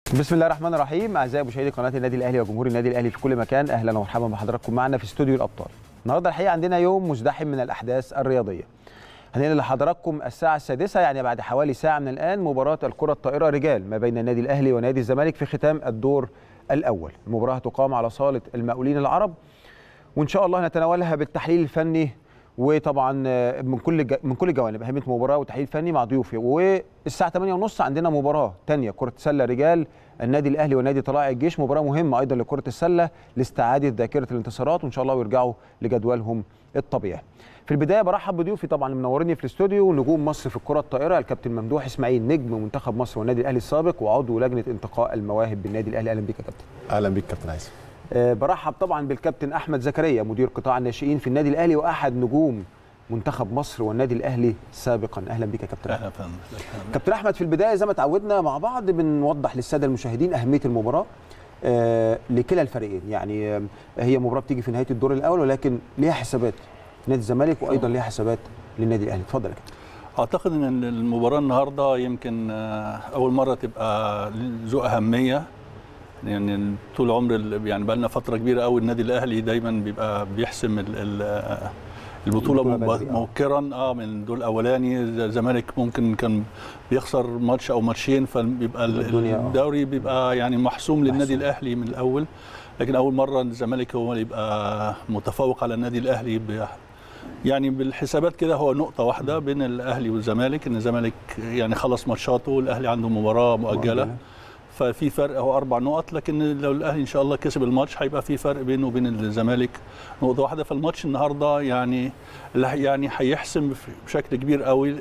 بسم الله الرحمن الرحيم اعزائي مشاهدي قناه النادي الاهلي وجمهور النادي الاهلي في كل مكان اهلا ومرحبا بحضراتكم معنا في استوديو الابطال النهارده الحقيقه عندنا يوم مزدحم من الاحداث الرياضيه هننقل لحضراتكم الساعه السادسة يعني بعد حوالي ساعه من الان مباراه الكره الطائره رجال ما بين النادي الاهلي ونادي الزمالك في ختام الدور الاول المباراه تقام على صاله المقاولين العرب وان شاء الله نتناولها بالتحليل الفني وطبعا من كل ج... من كل جوانب اهميه المباراه وتحليل فني مع ضيوفي والساعه 8:30 عندنا مباراه ثانيه كره سله رجال النادي الاهلي ونادي طلائع الجيش مباراه مهمه ايضا لكره السله لاستعاده ذاكره الانتصارات وان شاء الله يرجعوا لجدولهم الطبيعي. في البدايه برحب بضيوفي طبعا منوريني في الاستوديو نجوم مصر في الكره الطائره الكابتن ممدوح اسماعيل نجم منتخب مصر والنادي الاهلي السابق وعضو لجنه انتقاء المواهب بالنادي الاهلي اهلا بك يا كابتن. اهلا بك كابتن عايز. أه برحب طبعا بالكابتن احمد زكريا مدير قطاع الناشئين في النادي الاهلي واحد نجوم منتخب مصر والنادي الاهلي سابقا اهلا بك يا كابتن اهلا فندم كابتن احمد في البدايه زي ما تعودنا مع بعض بنوضح للساده المشاهدين اهميه المباراه آه لكلا الفريقين يعني آه هي مباراه بتيجي في نهايه الدور الاول ولكن ليها حسابات نادي الزمالك وايضا ليها حسابات للنادي الاهلي اتفضل يا كابتن اعتقد ان المباراه النهارده يمكن اول مره تبقى ذو اهميه يعني طول عمر يعني بقى لنا فتره كبيره قوي النادي الاهلي دايما بيبقى بيحسم ال ال البطوله مبكرا اه من الدور الاولاني الزمالك ممكن كان بيخسر ماتش او ماتشين فبيبقى الدوري بيبقى يعني محسوم للنادي الاهلي من الاول لكن اول مره الزمالك هو اللي يبقى متفوق على النادي الاهلي يعني بالحسابات كده هو نقطة واحدة بين الأهلي والزمالك إن الزمالك يعني خلص ماتشاته والأهلي عنده مباراة مؤجلة ففي فرق هو اربع نقط لكن لو الاهلي ان شاء الله كسب الماتش هيبقى في فرق بينه وبين الزمالك نقطه واحده فالماتش النهارده يعني يعني هيحسم بشكل كبير قوي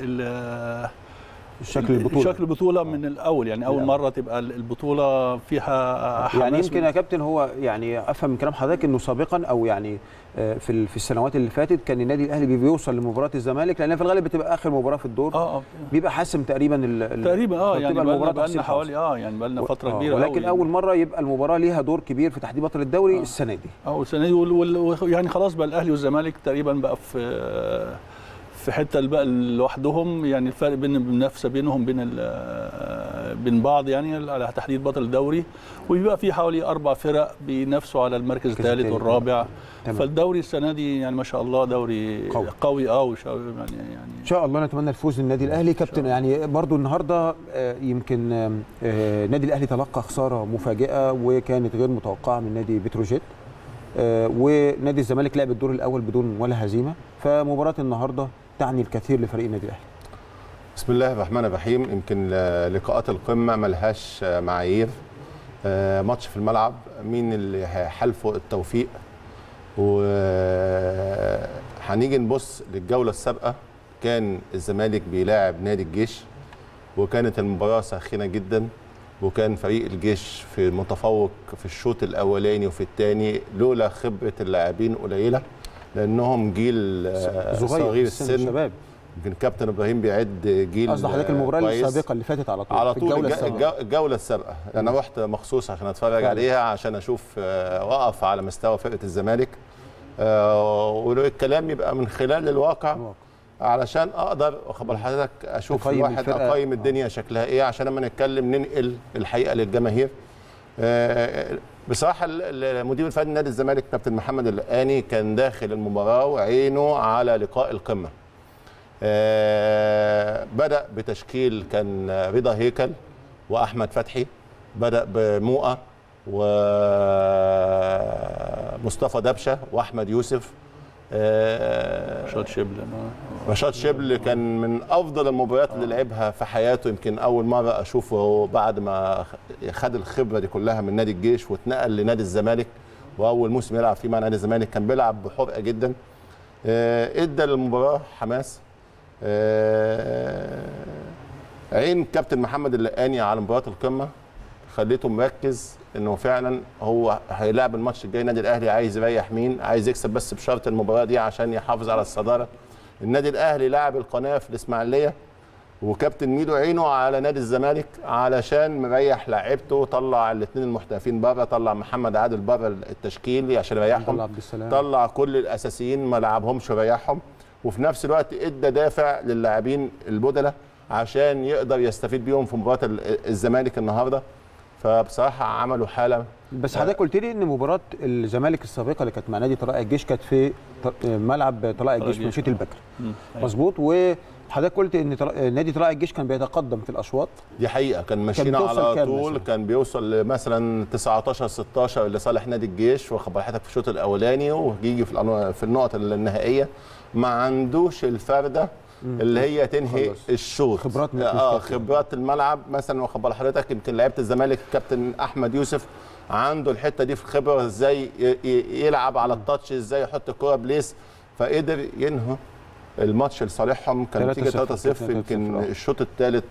شكل البطوله شكل البطوله من الاول يعني اول مره تبقى البطوله فيها حماس يعني يمكن يا كابتن هو يعني افهم من كلام حضرتك انه سابقا او يعني في في السنوات اللي فاتت كان النادي الاهلي بيوصل لمباراه الزمالك لان في الغالب بتبقى اخر مباراه في الدور اه بيبقى حاسم تقريبا ال تقريبا اه يعني بقى لنا حوالي اه يعني بقى لنا فتره كبيره ولكن اول مره يبقى المباراه ليها دور كبير في تحديد بطل الدوري آه. السنه دي اه السنه دي يعني خلاص بقى الاهلي والزمالك تقريبا بقى في في حته بقى لوحدهم يعني الفرق بين المنافسه بينهم بين بين بعض يعني على تحديد بطل الدوري وبيبقى في حوالي اربع فرق بينافسوا على المركز الثالث والرابع تمام. فالدوري السنه دي يعني ما شاء الله دوري قوي, قوي اه يعني يعني ان شاء الله نتمنى الفوز للنادي الاهلي كابتن يعني برضو النهارده يمكن النادي الاهلي تلقى خساره مفاجئه وكانت غير متوقعه من نادي بتروجيت ونادي الزمالك لعب الدور الاول بدون ولا هزيمه فمباراه النهارده تعني الكثير لفريق النادي الاهلي بسم الله الرحمن الرحيم يمكن لقاءات القمه ملهاش معايير ماتش في الملعب مين اللي حلفه التوفيق وهنيجي نبص للجوله السابقه كان الزمالك بيلاعب نادي الجيش وكانت المباراه ساخنه جدا وكان فريق الجيش في متفوق في الشوط الاولاني وفي الثاني لولا خبره اللاعبين قليله لانهم جيل صغير السن شباب يمكن كابتن ابراهيم بيعد جيل قصدي حضرتك المباراه السابقه اللي فاتت على طول على طول الجوله السابقه الجوله السابقه انا رحت مخصوص عشان اتفرج عليها عشان اشوف واقف على مستوى فرقه الزمالك والكلام يبقى من خلال الواقع علشان اقدر واخد حضرتك اشوف الواحد اقيم الدنيا شكلها ايه عشان لما نتكلم ننقل الحقيقه للجماهير بصراحه المدير الفني نادي الزمالك كابتن محمد اللقاني كان داخل المباراه وعينه على لقاء القمه بدا بتشكيل كان رضا هيكل واحمد فتحي بدا بموقا ومصطفى دبشه واحمد يوسف رشاد شبل رشاد شبل كان من افضل المباريات اللي لعبها في حياته يمكن اول مره اشوفه بعد ما خد الخبره دي كلها من نادي الجيش واتنقل لنادي الزمالك واول موسم يلعب فيه مع نادي الزمالك كان بيلعب بحرقه جدا ادى للمباراه حماس عين كابتن محمد اللقاني على مباراه القمه خليته مركز انه فعلا هو هيلاعب الماتش الجاي النادي الاهلي عايز يريح مين عايز يكسب بس بشرط المباراه دي عشان يحافظ على الصداره النادي الاهلي لاعب القناه في الاسماعيليه وكابتن ميدو عينه على نادي الزمالك علشان مريح لاعيبته طلع الاثنين المحترفين بره طلع محمد عادل بره التشكيل عشان يريحهم طلع كل الاساسيين ما لعبهمش وريحهم وفي نفس الوقت ادى دافع للاعبين البدله عشان يقدر يستفيد بيهم في مباراه الزمالك النهارده فبصراحه عملوا حاله بس حضرتك قلت لي ان مباراه الزمالك السابقه اللي كانت مع نادي طلائع الجيش كانت في ط- ملعب طلائع الجيش في الجيش، مشيط آه. البكر مم. أيوة. مظبوط وحضرتك قلت ان طلا- نادي طلائع الجيش كان بيتقدم في الاشواط دي حقيقه كان ماشيين بتوصل على كام طول مثلاً؟ كان بيوصل مثلا 19 16 لصالح نادي الجيش واخد حضرتك في الشوط الاولاني ويجي في الأنو- في النقط النهائيه ما عندوش الفرده اللي هي تنهي خلص. الشوط خبرات مش اه كافية. خبرات الملعب مثلا واخد بال حضرتك يمكن لعيبه الزمالك كابتن احمد يوسف عنده الحته دي في الخبره ازاي ي- ي- يلعب على التاتش ازاي يحط الكوره بليس فقدر ينهي الماتش لصالحهم كان 3-0 نتيجه 3-0 3-0 يمكن آه. الشوط الثالث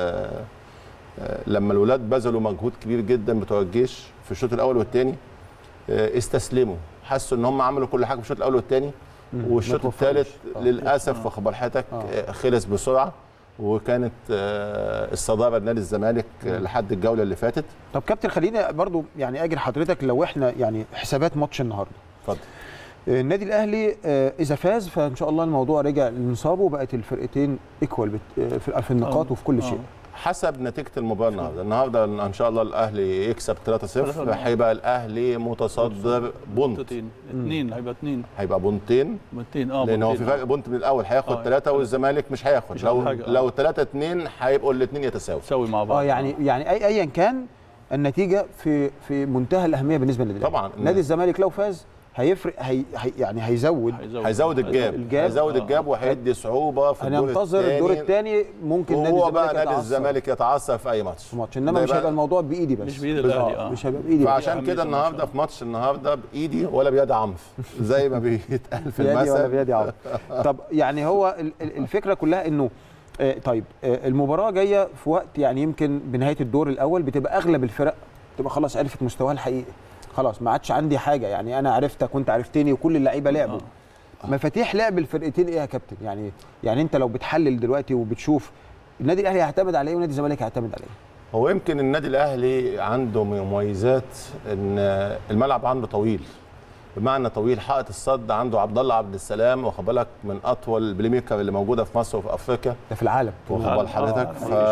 لما الولاد بذلوا مجهود كبير جدا بتوع الجيش في الشوط الاول والثاني استسلموا حسوا ان هم عملوا كل حاجه في الشوط الاول والثاني والشوط ما توفقوش. الثالث آه. للاسف واخد بال حضرتك آه. آه، خلص بسرعه وكانت آه، الصداره لنادي الزمالك آه، لحد الجوله اللي فاتت طب كابتن خليني برضو يعني اجي لحضرتك لو احنا يعني حسابات ماتش النهارده اتفضل آه، النادي الاهلي آه، اذا فاز فان شاء الله الموضوع رجع لنصابه وبقت الفرقتين ايكوال في في النقاط آه. وفي كل آه. شيء حسب نتيجه المباراه النهارده النهارده ان شاء الله الاهلي يكسب 3-0 3-0. هيبقى الاهلي متصدر بونت نقطتين اثنين هيبقى اثنين هيبقى بونتين بونتين اه لان هو في بونتين. فرق بونت من الاول هياخد آه. ثلاثه والزمالك مش هياخد مش لو هياخد حاجة، آه. لو 3 2 هيبقوا الاثنين يتساووا تساوي مع بعض اه يعني يعني اي ايا كان النتيجه في في منتهى الاهميه بالنسبه للنادي الأهلي. طبعاً. نادي الزمالك لو فاز هيفرق هي هي يعني هيزود هيزود الجاب الجاب. هيزود الجاب وهيدي صعوبه في الدور هننتظر الدور الثاني ممكن نادي وهو الزمالك بقى نادي يتعثر الزمالك يتعثر في اي ماتش في ماتش انما ده مش يبقى- هيبقى الموضوع بايدي بس مش بإيد بالظبط. الاهلي اه مش هيبقى بايدي بس. فعشان أهمية كده الماتش. النهارده في ماتش النهارده بايدي ولا بيد عنف زي ما بيتقال في بيدي ولا المثل بيدي عوض طب يعني هو ال- ال- الفكره كلها انه آه، طيب آه، المباراه جايه في وقت يعني يمكن بنهايه الدور الاول بتبقى اغلب الفرق بتبقى خلاص عرفت مستواها الحقيقي خلاص ما عادش عندي حاجه يعني انا عرفتك وانت عرفتني وكل اللعيبه لعبوا مفاتيح لعب الفرقتين ايه يا كابتن يعني يعني انت لو بتحلل دلوقتي وبتشوف النادي الاهلي هيعتمد على ايه ونادي الزمالك هيعتمد على ايه هو يمكن النادي الاهلي عنده مميزات ان الملعب عنده طويل بمعنى طويل حائط الصد عنده عبد الله عبد السلام واخد بالك من اطول البلاي ميكر اللي موجوده في مصر وفي افريقيا ده في العالم واخد آه، بال حضرتك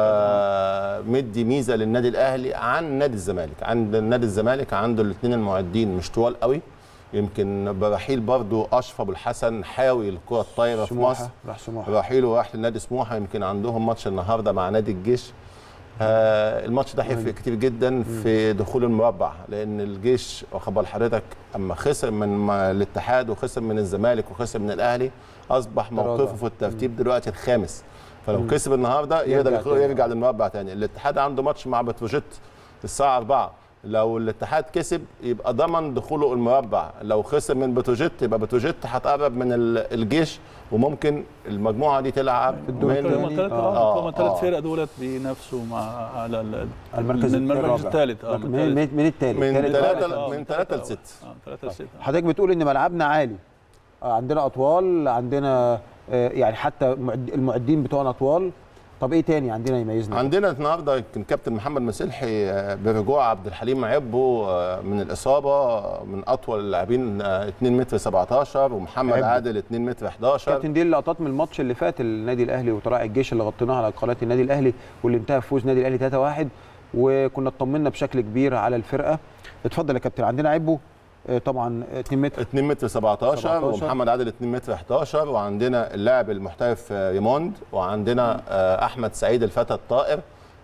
آه، فمدي ميزه للنادي الاهلي عن نادي الزمالك عند نادي الزمالك عنده الاثنين المعدين مش طوال قوي يمكن برحيل برضو اشرف ابو الحسن حاوي الكره الطايره في مصر سموحه راح سموحه رحيله راح لنادي سموحه يمكن عندهم ماتش النهارده مع نادي الجيش آه الماتش ده هيفرق كتير جدا في دخول المربع لان الجيش واخد بال حضرتك اما خسر من ما- الاتحاد وخسر من الزمالك وخسر من الاهلي اصبح موقفه تراجع. في الترتيب دلوقتي الخامس فلو كسب النهارده يرجع يقدر تاني. يرجع للمربع تاني الاتحاد عنده ماتش مع بتروجيت الساعه 4 لو الاتحاد كسب يبقى ضمن دخوله المربع لو خسر من بتروجيت يبقى بتروجيت هتقرب من ال- الجيش وممكن المجموعه دي تلعب الدور من التاني. هم ثلاث آه، هم ثلاث آه. فرق دولت بينافسوا مع على ال- المركز من المركز الرابع. الثالث اه من من, من التالت من تالت ثلاثة رابع. آه، من ثلاثة لست اه ثلاثة لستة حضرتك بتقول ان ملعبنا عالي آه، عندنا اطوال عندنا آه، يعني حتى معد- المعدين بتوعنا اطوال طب ايه تاني عندنا يميزنا عندنا النهارده يمكن كابتن محمد مسلحي آه، برجوع عبد الحليم عبو آه، من الاصابه آه، من اطول اللاعبين آه، 2 متر 17 ومحمد عبو. عادل 2 متر 11 كابتن دي اللقطات من الماتش اللي فات النادي الاهلي وطلائع الجيش اللي غطيناها على قناه النادي الاهلي واللي انتهى بفوز النادي الاهلي 3-1 وكنا اطمنا بشكل كبير على الفرقه اتفضل يا كابتن عندنا عبو آه، طبعا 2 متر 2 متر 17, 17. ومحمد عادل 2 متر 11 وعندنا اللاعب المحترف آه، ريموند وعندنا آه، احمد سعيد الفتى الطائر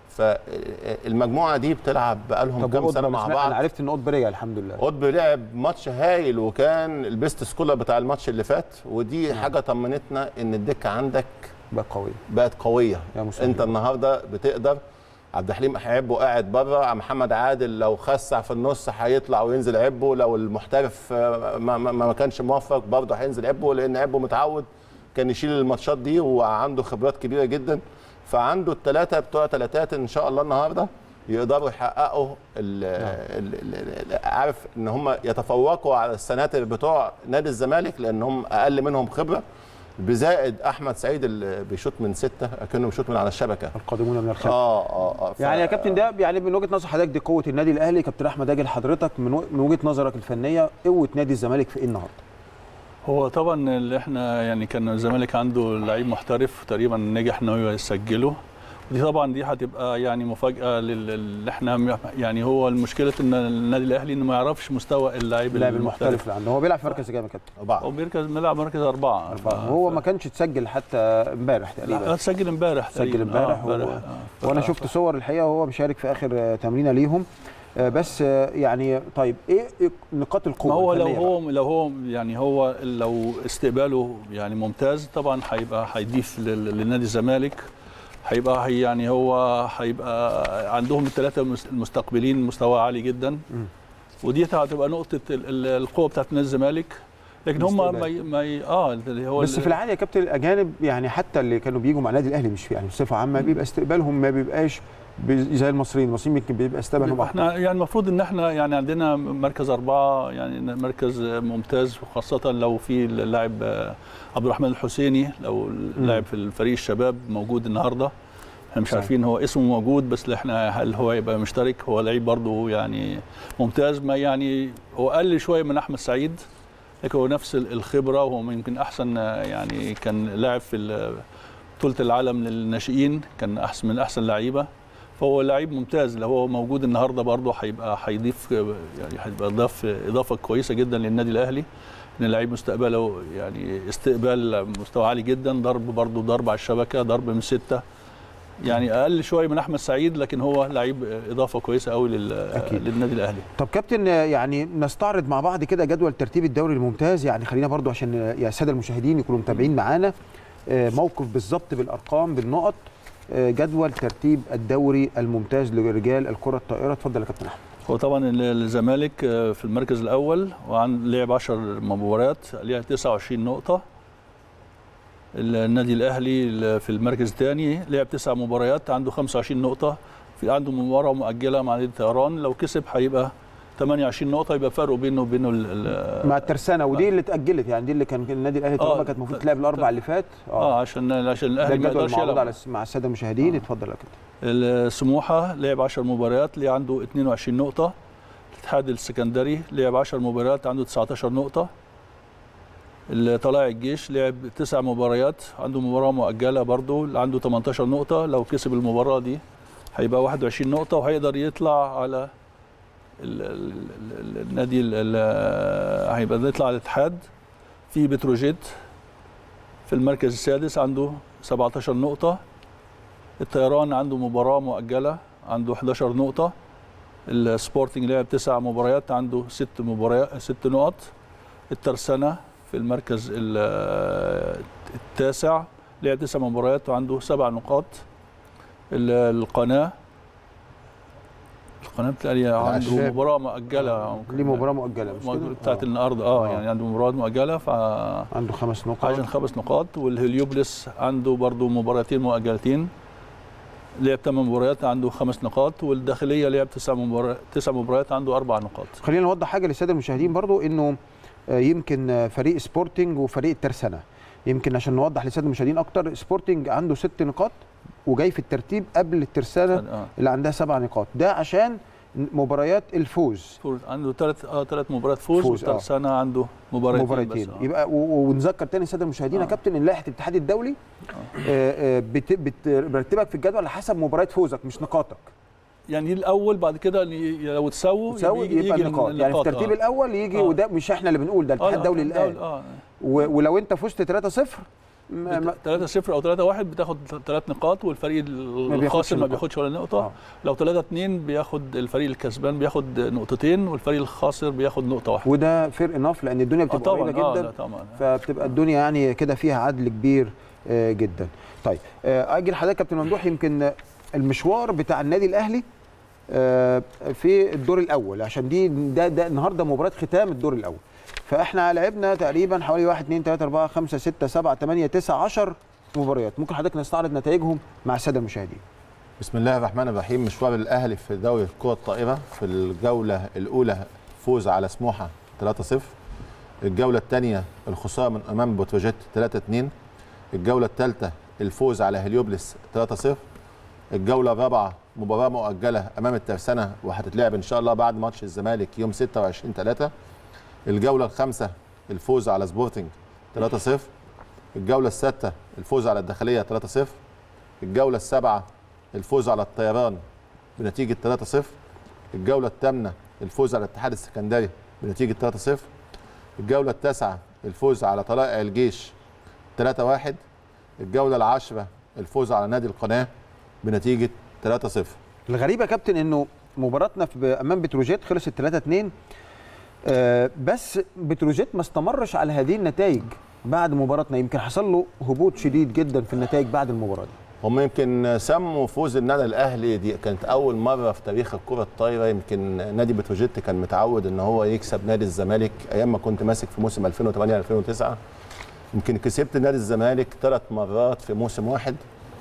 فالمجموعه دي بتلعب بقالهم طب كام وقطب سنه أنا مع سمعت- بعض انا عرفت ان قطب رجع الحمد لله قطب لعب ماتش هايل وكان البيست سكولر بتاع الماتش اللي فات ودي حاجه طمنتنا ان الدكه عندك بقى قوي بقت قويه يا مسهل. انت النهارده بتقدر عبد الحليم عبو قاعد بره محمد عادل لو خسع في النص هيطلع وينزل عبو لو المحترف آه، ما, ما, ما كانش موفق برضه هينزل عبو لان عبو متعود كان يشيل الماتشات دي وعنده خبرات كبيره جدا فعنده الثلاثه بتوع ثلاثات ان شاء الله النهارده يقدروا يحققوا ال ال ال ال عارف ان هم يتفوقوا على السناتر بتوع نادي الزمالك لان هم اقل منهم خبره بزائد احمد سعيد اللي بيشوط من سته كانه بيشوط من على الشبكه القادمون من الخلف اه اه اه ف- يعني يا كابتن ده يعني من وجهه نظر حضرتك دي قوه النادي الاهلي كابتن احمد اجل حضرتك من و- من وجهه نظرك الفنيه قوه نادي الزمالك في ايه النهارده؟ هو طبعا اللي احنا يعني كان الزمالك عنده لعيب محترف تقريبا نجح ان هو يسجله دي طبعا دي هتبقى يعني مفاجاه لل- اللي احنا يعني هو المشكله ان النادي الاهلي انه ما يعرفش مستوى اللاعب اللاعب المحترف المحترف اللي عنده هو بيلعب في مركز كام يا كابتن؟ هو أربعة بيركز بيلعب مركز اربعه أربعة ف- هو ف- ما كانش تسجل حتى امبارح لا تقريبا سجل امبارح سجل تقريباً. امبارح آه، و- امبارح آه. وانا ف- شفت صور الحقيقه وهو مشارك في اخر آه، تمرينه ليهم آه، بس آه، يعني طيب ايه إيه نقاط القوه ما هو لو الفنية بقى؟ هو لو هو يعني هو لو استقباله يعني ممتاز طبعا هيبقى هيضيف لل- لنادي الزمالك هيبقى هي يعني هو هيبقى عندهم الثلاثه المستقبلين مستوى عالي جدا ودي هتبقى نقطه ال- ال- القوه بتاعت نادي الزمالك لكن هم ما ي- ما ي- اه اللي هو بس ال- في العاده يا كابتن الاجانب يعني حتى اللي كانوا بيجوا مع النادي الاهلي مش يعني بصفه عامه بيبقى استقبالهم ما بيبقاش بي- زي المصريين المصريين يمكن بيبقى استقبالهم احسن احنا يعني المفروض ان احنا يعني عندنا مركز اربعه يعني مركز ممتاز وخاصه لو في اللاعب آه، عبد الرحمن الحسيني لو اللاعب في الفريق الشباب موجود النهارده احنا مش صحيح. عارفين هو اسمه موجود بس احنا هل هو يبقى مشترك هو لعيب برضه يعني ممتاز ما يعني هو اقل شويه من احمد سعيد لكن هو نفس الخبره وهو يمكن احسن آه، يعني كان لاعب في ال- بطوله العالم للناشئين كان احسن من احسن لعيبه فهو لعيب ممتاز لو هو موجود النهارده برضه هيبقى هيضيف يعني هيبقى اضاف اضافه كويسه جدا للنادي الاهلي ان اللعيب مستقبله يعني استقبال مستوى عالي جدا ضرب برضه ضرب على الشبكه ضرب من سته يعني اقل شويه من احمد سعيد لكن هو لعيب اضافه كويسه قوي لل- أكيد. للنادي الاهلي طب كابتن آه، يعني نستعرض مع بعض كده جدول ترتيب الدوري الممتاز يعني خلينا برضو عشان آه، يا الساده المشاهدين يكونوا متابعين معانا آه، موقف بالظبط بالارقام بالنقط آه، جدول ترتيب الدوري الممتاز لرجال الكره الطائره اتفضل يا كابتن احمد هو طبعا ال- الزمالك آه، في المركز الاول وعن لعب 10 مباريات ليها 29 نقطه النادي الاهلي في المركز الثاني لعب تسع مباريات عنده 25 نقطه في عنده مباراه مؤجله مع نادي الطيران لو كسب هيبقى 28 نقطه يبقى فرقه بينه وبينه ال- ال- مع الترسانه ودي اللي اتاجلت يعني دي اللي كان النادي الاهلي طالما آه، كانت المفروض تلعب الاربع اللي فات اه عشان عشان ده الاهلي ما الجدول يقدرش المعروض يلعب على الس- مع الساده المشاهدين اتفضل يا كابتن السموحه لعب 10 مباريات اللي عنده 22 نقطه الاتحاد السكندري لعب 10 مباريات عنده 19 نقطه طلائع الجيش لعب تسع مباريات عنده مباراه مؤجله برضه اللي عنده 18 نقطه لو كسب المباراه دي هيبقى 21 نقطه وهيقدر يطلع على ال- ال- ال- ال- النادي ال- ال- هيبقى يطلع على الاتحاد في بتروجيت في المركز السادس عنده 17 نقطه الطيران عنده مباراة مؤجلة عنده 11 نقطة السبورتنج لعب تسع مباريات عنده ست مباريات ست نقط الترسانة في المركز ال- التاسع لعب تسع مباريات وعنده سبع نقاط ال- القناة القناة بتاعي عنده الشباب. مباراة مؤجلة ليه مباراه مؤجله مش كده؟ بتاعت آه. النهارده اه آه. يعني عنده مباراة مؤجلة ف عنده خمس نقاط عشان خمس نقاط والهليوبلس عنده برضو مباراتين مؤجلتين لعب ثمان مباريات عنده خمس نقاط والداخليه لعب تسع مباريات تسع مباريات عنده اربع نقاط خلينا نوضح حاجه للساده المشاهدين برضو انه آه، يمكن آه، فريق سبورتنج وفريق الترسانه يمكن عشان نوضح للساده المشاهدين اكتر سبورتنج عنده ست نقاط وجاي في الترتيب قبل الترسانه آه. اللي عندها سبع نقاط ده عشان مباريات الفوز فوز عنده ثلاث اه ثلاث مباريات فوز, فوز، آه. والترسانة عنده مباراتين, مباراتين بس آه. يبقى و- و- ونذكر تاني الساده المشاهدين يا آه. كابتن ان لائحه الاتحاد الدولي آه، آه، بت- بت- بترتبك في الجدول على حسب مباريات فوزك مش نقاطك يعني الاول بعد كده ي- لو تساووا تساوي يبقى النقاط يعني في الترتيب آه. الاول يجي آه. وده مش احنا اللي بنقول ده الاتحاد الدولي اللي قال اه و- ولو انت فزت 3-0 ما- ما- 3 0 او 3 1 بتاخد ثلاث نقاط والفريق بياخدش الخاسر ما نقاط. بياخدش ولا نقطه آه. لو 3 2 بياخد الفريق الكسبان بياخد نقطتين والفريق الخاسر بياخد نقطه واحده وده فير اناف لان الدنيا آه بتبقى طبعا قريبه اه جدا لا طبعا فبتبقى الدنيا يعني كده فيها عدل كبير آه، جدا طيب آه، اجي لحضرتك كابتن ممدوح يمكن المشوار بتاع النادي الاهلي آه، في الدور الاول عشان دي ده, ده النهارده مباراه ختام الدور الاول فاحنا لعبنا تقريبا حوالي 1 2 3 4 5 6 7 8 9 10 مباريات ممكن حضرتك نستعرض نتائجهم مع الساده المشاهدين بسم الله الرحمن الرحيم مشوار الاهلي في دوري الكره الطائره في الجوله الاولى فوز على سموحه 3-0 الجوله الثانيه الخساره من امام بتروجيت 3-2 الجوله الثالثه الفوز على هليوبلس 3-0 الجوله الرابعه مباراه مؤجله امام الترسانه وهتتلعب ان شاء الله بعد ماتش الزمالك يوم 26 3 الجوله الخامسه الفوز على سبورتنج 3-0 الجوله السادسه الفوز على الداخليه 3-0 الجوله السابعه الفوز على الطيران بنتيجه 3-0 الجوله الثامنه الفوز على الاتحاد السكندري بنتيجه 3-0 الجوله التاسعه الفوز على طلائع الجيش 3-1 الجوله العاشره الفوز على نادي القناه بنتيجه 3-0 الغريب يا كابتن انه مباراتنا في امام بتروجيت خلصت 3 2 آه بس بتروجيت ما استمرش على هذه النتائج بعد مباراتنا يمكن حصل له هبوط شديد جدا في النتائج بعد المباراه دي هم يمكن سموا فوز النادي الاهلي دي كانت اول مره في تاريخ الكره الطايره يمكن نادي بتروجيت كان متعود ان هو يكسب نادي الزمالك ايام ما كنت ماسك في موسم 2008 2009 يمكن كسبت نادي الزمالك ثلاث مرات في موسم واحد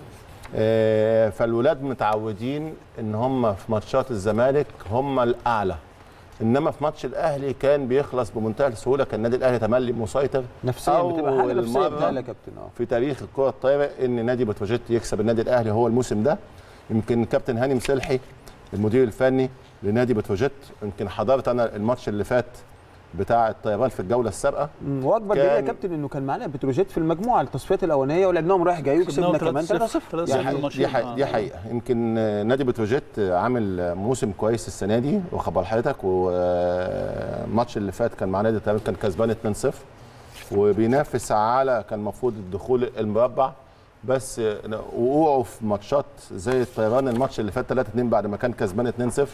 آه، فالولاد متعودين ان هم في ماتشات الزمالك هم الاعلى انما في ماتش الاهلي كان بيخلص بمنتهى السهوله كان النادي الاهلي تملي مسيطر نفسيا بتبقى حاجه أول نفسيه مرة بتاعي يا كابتن اه في تاريخ الكره الطايره ان نادي بتروجيت يكسب النادي الاهلي هو الموسم ده يمكن كابتن هاني مسلحي المدير الفني لنادي بتروجيت يمكن حضرت انا الماتش اللي فات بتاع الطيران في الجوله السابقه مم، واكبر دليل يا كان- كابتن انه كان معانا بتروجيت في المجموعه التصفيات الاولانيه ولعبناهم رايح جاي وكسبنا كسبناهم كمان 3-0. 3-0 3-0. دي, يعني حقيقة الماتشين، دي, حقيقة آه. دي حقيقة يمكن آه، نادي بتروجيت آه، عامل موسم كويس السنة دي وخبر حضرتك والماتش اللي فات كان مع نادي التمام كان كسبان 2-0 وبينافس على كان المفروض الدخول المربع بس آه، وقوعه في ماتشات زي الطيران الماتش اللي فات 3-2 بعد ما كان كسبان 2-0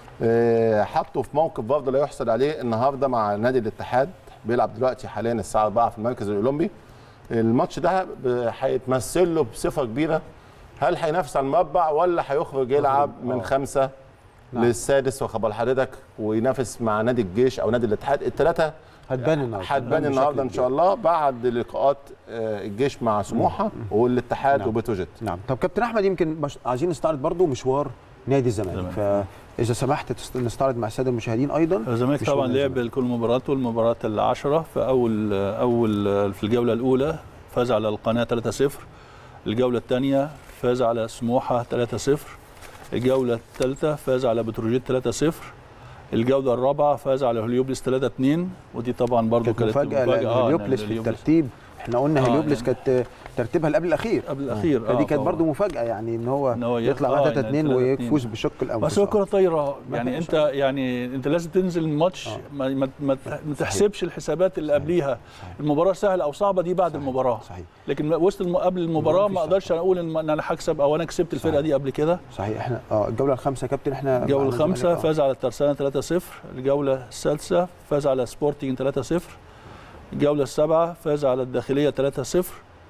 آه، حطه في موقف برضه لا يحسد عليه النهارده مع نادي الاتحاد بيلعب دلوقتي حاليا الساعه 4 في المركز الاولمبي الماتش ده ب- هيتمثل له بصفه كبيره هل هينافس على المربع ولا هيخرج يلعب من آه. خمسه نعم. للسادس وخبر حضرتك وينافس مع نادي الجيش او نادي الاتحاد الثلاثه هتبان النهارده هتبان بشكل النهارده ان كبير. شاء الله بعد لقاءات آه، الجيش مع سموحه والاتحاد نعم. وبتروجيت نعم طب كابتن احمد يمكن بش... عايزين نستعرض برضو مشوار نادي الزمالك الزمالك. فاذا سمحت تست... نستعرض مع الساده المشاهدين ايضا الزمالك مشوار طبعا نادي لعب الزمالك. كل مباراته المباراة العشرة في أول أول في الجولة الأولى فاز على القناة 3-0 الجولة الثانية فاز على سموحة 3-0 الجولة الثالثة فاز على بتروجيت 3-0 الجولة الرابعة فاز على هليوبلس 3-2 ودي طبعا برضو كانت كانت مفاجاه لان آه، هليوبلس في الهليوبلس الترتيب احنا قلنا آه، هليوبلس يعني- كانت ترتيبها اللي قبل الاخير قبل الأخير فدي كانت فهو- برضو مفاجاه يعني ان هو, إن هو يطلع يطلع- معاه آه، 3 2 يعني 3-2. ويفوز بشق الانفس بس هو كرة طايرة ما يعني فيهاش انت يعني انت لازم تنزل الماتش آه. ما, ما, ما ما تحسبش الحسابات اللي قبليها المباراة سهلة او صعبة دي بعد صحيح. المباراة صحيح لكن وسط الم... قبل المباراة مفيش ما اقدرش اقول ان إن انا هكسب او انا كسبت الفرقة صحيح. دي قبل كده صحيح احنا اه الجوله الخامسه يا كابتن احنا الجولة مع الخامسة الزمالك، آه. فاز على الترسانة 3-0 الجولة السادسة فاز على سبورتنج 3-0 الجولة السابعة فاز على الداخلية 3-0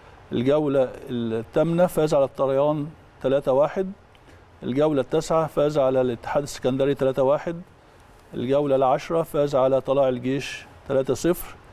الجولة الثامنة فاز على الطريان 3-1 الجولة التاسعة فاز على الاتحاد السكندري 3-1 الجولة العاشرة فاز على طلائع الجيش 3-0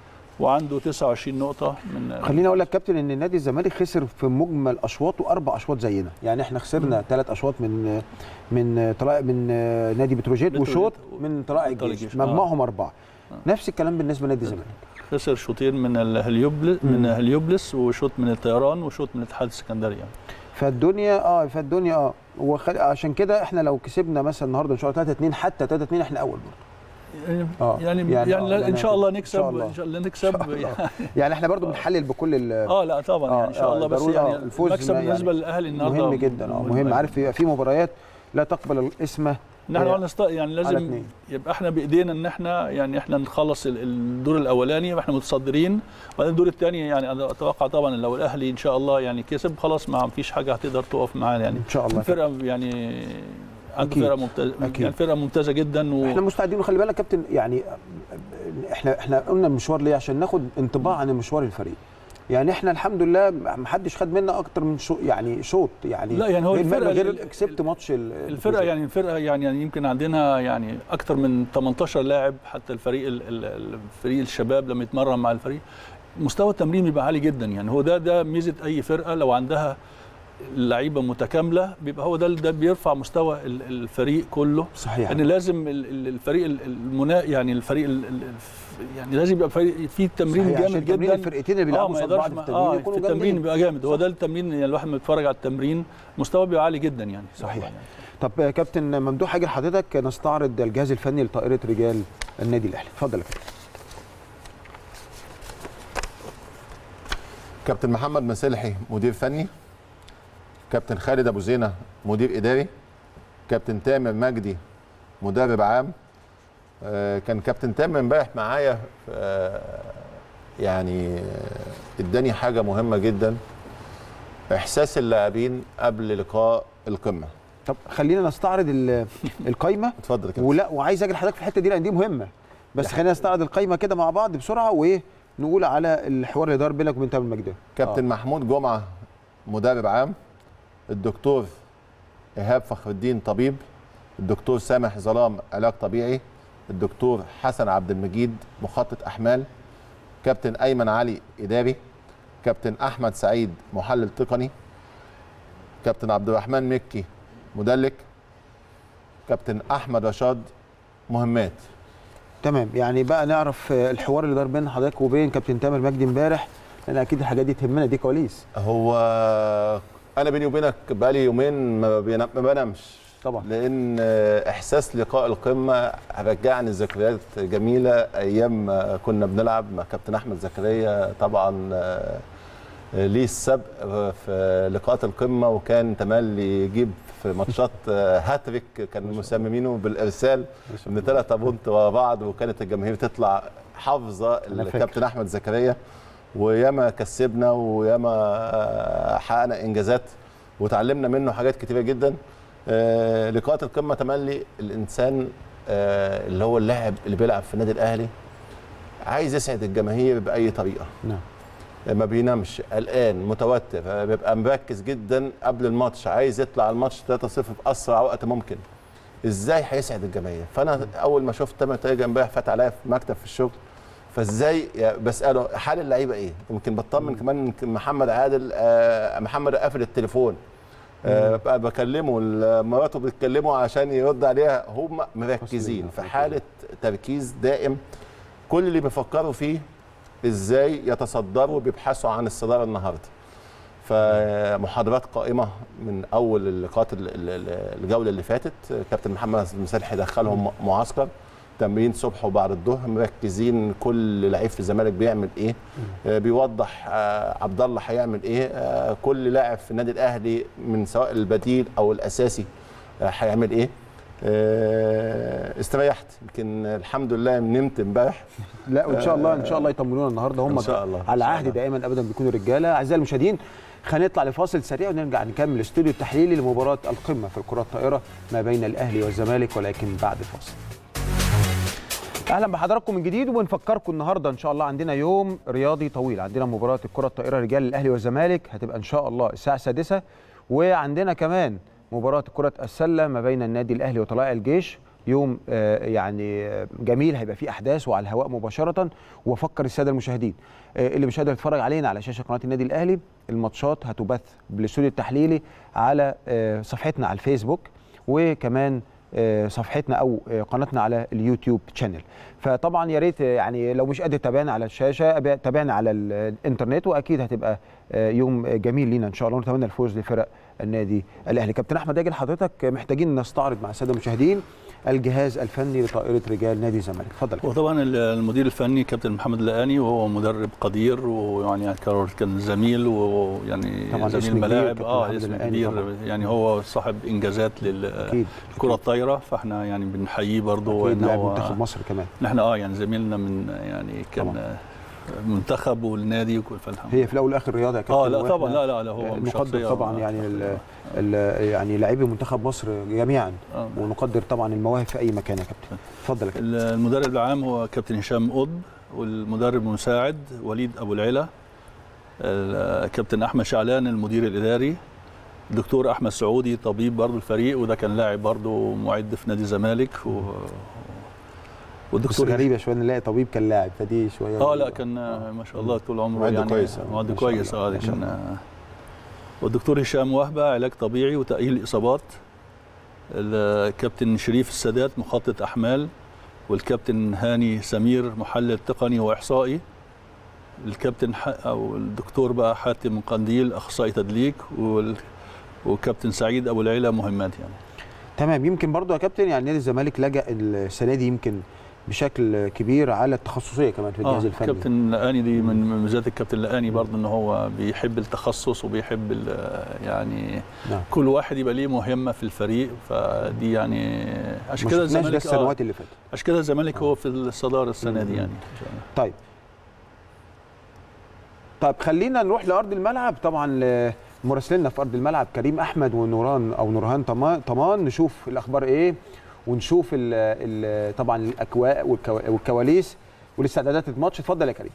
وعنده 29 نقطة من خليني اقول لك كابتن ان نادي الزمالك خسر في مجمل اشواطه اربع اشواط زينا يعني احنا خسرنا ثلاث اشواط من من طلائع من نادي بتروجيت بتروجيت وشوط من طلائع طلائع الجيش الجيش، آه. مجموعهم اربعه نفس الكلام بالنسبه لنادي الزمالك خسر شوطين من الهليوبلس مم. من هليوبلس وشوط من الطيران وشوط من الاتحاد السكندري يعني. فالدنيا اه فالدنيا اه وخل... عشان كده احنا لو كسبنا مثلا النهارده ان شاء الله 3 2 حتى 3 2 احنا اول برضه يعني آه. يعني, يعني يعني, آه، لا- يعني ان شاء الله إن نكسب شاء الله. ان شاء الله نكسب يعني يعني احنا برضه بنحلل بكل ال... اه لا طبعا آه، يعني ان شاء آه، الله بس ضروري، يعني آه، الفوز المكسب ما يعني بالنسبه للاهلي النهارده مهم جدا اه مهم عارف يبقى في مباريات لا تقبل الاسم نحن آه، نست... يعني على لازم اتنين. يبقى احنا بايدينا ان احنا يعني احنا نخلص ال- الدور الاولاني واحنا متصدرين وبعدين الدور الثاني يعني انا اتوقع طبعا لو الاهلي ان شاء الله يعني كسب خلاص ما فيش حاجه هتقدر تقف معانا يعني ان شاء الله الفرقه يعني عنده أكيد. فرقه ممتازه أكيد. يعني فرقه ممتازه جدا و... احنا مستعدين وخلي بالك يا كابتن يعني احنا احنا قلنا المشوار ليه عشان ناخد انطباع عن مشوار الفريق يعني احنا الحمد لله ما حدش خد منا اكتر من شو يعني شوط يعني لا، يعني هو غير- الفرقة غير ال- كسبت ماتش ال- الفرقه يعني الفرقه يعني, يعني يمكن عندنا يعني اكتر من 18 لاعب حتى الفريق ال- ال- الفريق الشباب لما يتمرن مع الفريق مستوى التمرين بيبقى عالي جدا يعني هو ده ده ميزه اي فرقه لو عندها لعيبه متكامله بيبقى هو ده ده بيرفع مستوى ال- الفريق كله صحيح ان لازم ال- ال- الفريق ال- المنا يعني الفريق ال- ال- يعني لازم يبقى فريق فيه تمرين صحيح، عشان جامد تمرين جدا الفرقتين اللي اه بيلعبوا ما قصاد يقدرش بعض في ما- التمرين اه في يكونوا التمرين جامدين بيبقى جامد هو ده التمرين يعني الواحد لما بيتفرج على التمرين مستواه بيبقى عالي جدا يعني صحيح. يعني. طب يا كابتن ممدوح حاجه لحضرتك نستعرض الجهاز الفني لطائره رجال النادي الاهلي اتفضل يا كابتن كابتن محمد مسلحي مدير فني كابتن خالد ابو زينه مدير اداري كابتن تامر مجدي مدرب عام آه، كان كابتن تامر امبارح معايا آه، يعني آه، اداني حاجه مهمه جدا احساس اللاعبين قبل لقاء القمه طب خلينا نستعرض ال- القايمه اتفضل يا كابتن ولا وعايز اجي لحضرتك في الحته دي لان دي مهمه بس خلينا نستعرض القايمه كده مع بعض بسرعه وايه نقول على الحوار اللي دار بينك وبين تامر مجدي كابتن محمود جمعه مدرب عام الدكتور ايهاب فخر الدين طبيب الدكتور سامح ظلام علاج طبيعي الدكتور حسن عبد المجيد مخطط احمال كابتن ايمن علي اداري كابتن احمد سعيد محلل تقني كابتن عبد الرحمن مكي مدلك كابتن احمد رشاد مهمات تمام يعني بقى نعرف آه، الحوار اللي دار بين حضرتك وبين كابتن تامر مجدي امبارح لان اكيد الحاجات دي تهمنا دي كواليس هو انا بيني وبينك بقالي يومين ما بينا- ما بنامش طبعا لان احساس لقاء القمه رجعني ذكريات جميله ايام ما كنا بنلعب مع كابتن احمد زكريا طبعا آه، ليه السبق في لقاءات القمه وكان تملي يجيب في ماتشات آه، هاتريك كانوا مسممينه بالارسال من ثلاثة بونت ورا بعض وكانت الجماهير تطلع حافظه فاكر. الكابتن احمد زكريا وياما كسبنا وياما آه، حققنا انجازات وتعلمنا منه حاجات كتيره جدا آه، لقاءات القمه تملي الانسان آه، اللي هو اللاعب اللي بيلعب في النادي الاهلي عايز يسعد الجماهير باي طريقه نعم ما بينامش قلقان متوتر آه، بيبقى مركز جدا قبل الماتش عايز يطلع الماتش 3-0 باسرع وقت ممكن ازاي هيسعد الجماهير فانا اول ما شفت تامر تاجر امبارح فات عليا في مكتب في الشغل فازاي يا- بساله حال اللعيبه ايه يمكن بطمن كمان يمكن محمد عادل آه، محمد قافل التليفون آه، بقى بكلمه ال- مراته بتكلمه عشان يرد عليها هم مركزين في حاله تركيز دائم كل اللي بيفكروا فيه ازاي يتصدروا بيبحثوا عن الصداره النهارده فمحاضرات قائمه من اول اللقاءات ال- ال- ال- الجوله اللي فاتت كابتن محمد مسلحي دخلهم معسكر تمرين صبح وبعد الظهر مركزين كل لعيب في الزمالك بيعمل ايه آه، بيوضح آه، عبد الله هيعمل ايه آه، كل لاعب في النادي الاهلي من سواء البديل او الاساسي آه، هيعمل ايه آه، استريحت يمكن الحمد لله نمت امبارح لا وان شاء الله ان شاء الله يطمنونا النهارده هم إن شاء الله، إن على شاء عهد الله. دائما ابدا بيكونوا رجاله اعزائي المشاهدين خلينا نطلع لفاصل سريع ونرجع نكمل الاستوديو التحليلي لمباراه القمه في الكره الطائره ما بين الاهلي والزمالك ولكن بعد فاصل اهلا بحضراتكم من جديد وبنفكركم النهارده ان شاء الله عندنا يوم رياضي طويل عندنا مباراه الكره الطائره رجال الاهلي والزمالك هتبقى ان شاء الله الساعه السادسة وعندنا كمان مباراه كره السله ما بين النادي الاهلي وطلائع الجيش يوم آه، يعني آه، جميل هيبقى فيه احداث وعلى الهواء مباشره وافكر الساده المشاهدين آه، اللي مش قادر يتفرج علينا على شاشه قناه النادي الاهلي الماتشات هتبث بالاستوديو التحليلي على آه، صفحتنا على الفيسبوك وكمان آه، صفحتنا او آه، قناتنا على اليوتيوب شانل فطبعا يا ريت آه، يعني لو مش قادر تتابعنا على الشاشه أبقى تابعنا على ال- الانترنت واكيد هتبقى آه، يوم جميل لينا ان شاء الله ونتمنى الفوز لفرق النادي الاهلي كابتن احمد اجل حضرتك محتاجين نستعرض مع الساده المشاهدين الجهاز الفني لطائره رجال نادي الزمالك اتفضل وطبعا المدير الفني كابتن محمد اللقاني وهو مدرب قدير ويعني كان- كان زميل ويعني طبعاً اسم زميل كبير ملاعب كابتن اه محمد اسم اللقاني كبير طبعاً. يعني هو صاحب انجازات للكره اكيد الطايره فاحنا يعني بنحييه برضه اكيد ان لاعب هو منتخب مصر كمان نحن اه يعني زميلنا من يعني كان طبعاً. منتخب والنادي وكل فالحمد هي في الاول والاخر رياضه يا كابتن اه لا وإحنا طبعا لا لا لا هو نقدر شخصية- طبعا يعني ال ال يعني لاعبي منتخب مصر جميعا آه. ونقدر طبعا المواهب في اي مكان يا كابتن اتفضل يا كابتن المدرب العام هو كابتن هشام قطب والمدرب المساعد وليد ابو العلا الكابتن احمد شعلان المدير الاداري الدكتور احمد سعودي طبيب برضه الفريق وده كان لاعب برضه معد في نادي الزمالك و... بس والدكتور غريبه شويه ان نلاقي طبيب كان لاعب فدي شويه اه لا كان آه، ما شاء الله طول عمره معد يعني كويس. معد ما شاء كويس الله، اه ما شاء كان آه، والدكتور هشام وهبه علاج طبيعي وتاهيل اصابات الكابتن شريف السادات مخطط احمال والكابتن هاني سمير محلل تقني واحصائي الكابتن ح... او الدكتور بقى حاتم قنديل اخصائي تدليك وال... وكابتن سعيد ابو العلا مهمات يعني تمام يمكن برضو يا كابتن يعني نادي الزمالك لجأ السنه دي يمكن بشكل كبير على التخصصيه كمان في الجهاز آه الفني كابتن لقاني دي من ميزات الكابتن لقاني برضه ان هو بيحب التخصص وبيحب ال- يعني نعم. كل واحد يبقى ليه مهمه في الفريق فدي يعني عشان ما كده شفناش ده الزمالك آه السنوات اللي فاتت عشان كده الزمالك هو في الصداره السنه دي مم. يعني إن شاء الله. طيب طيب خلينا نروح لارض الملعب طبعا مراسلنا في ارض الملعب كريم احمد ونوران او نورهان طما- طمان نشوف الاخبار ايه ونشوف ال ال طبعا الاجواء والكوا- والكواليس والاستعدادات الماتش اتفضل يا كريم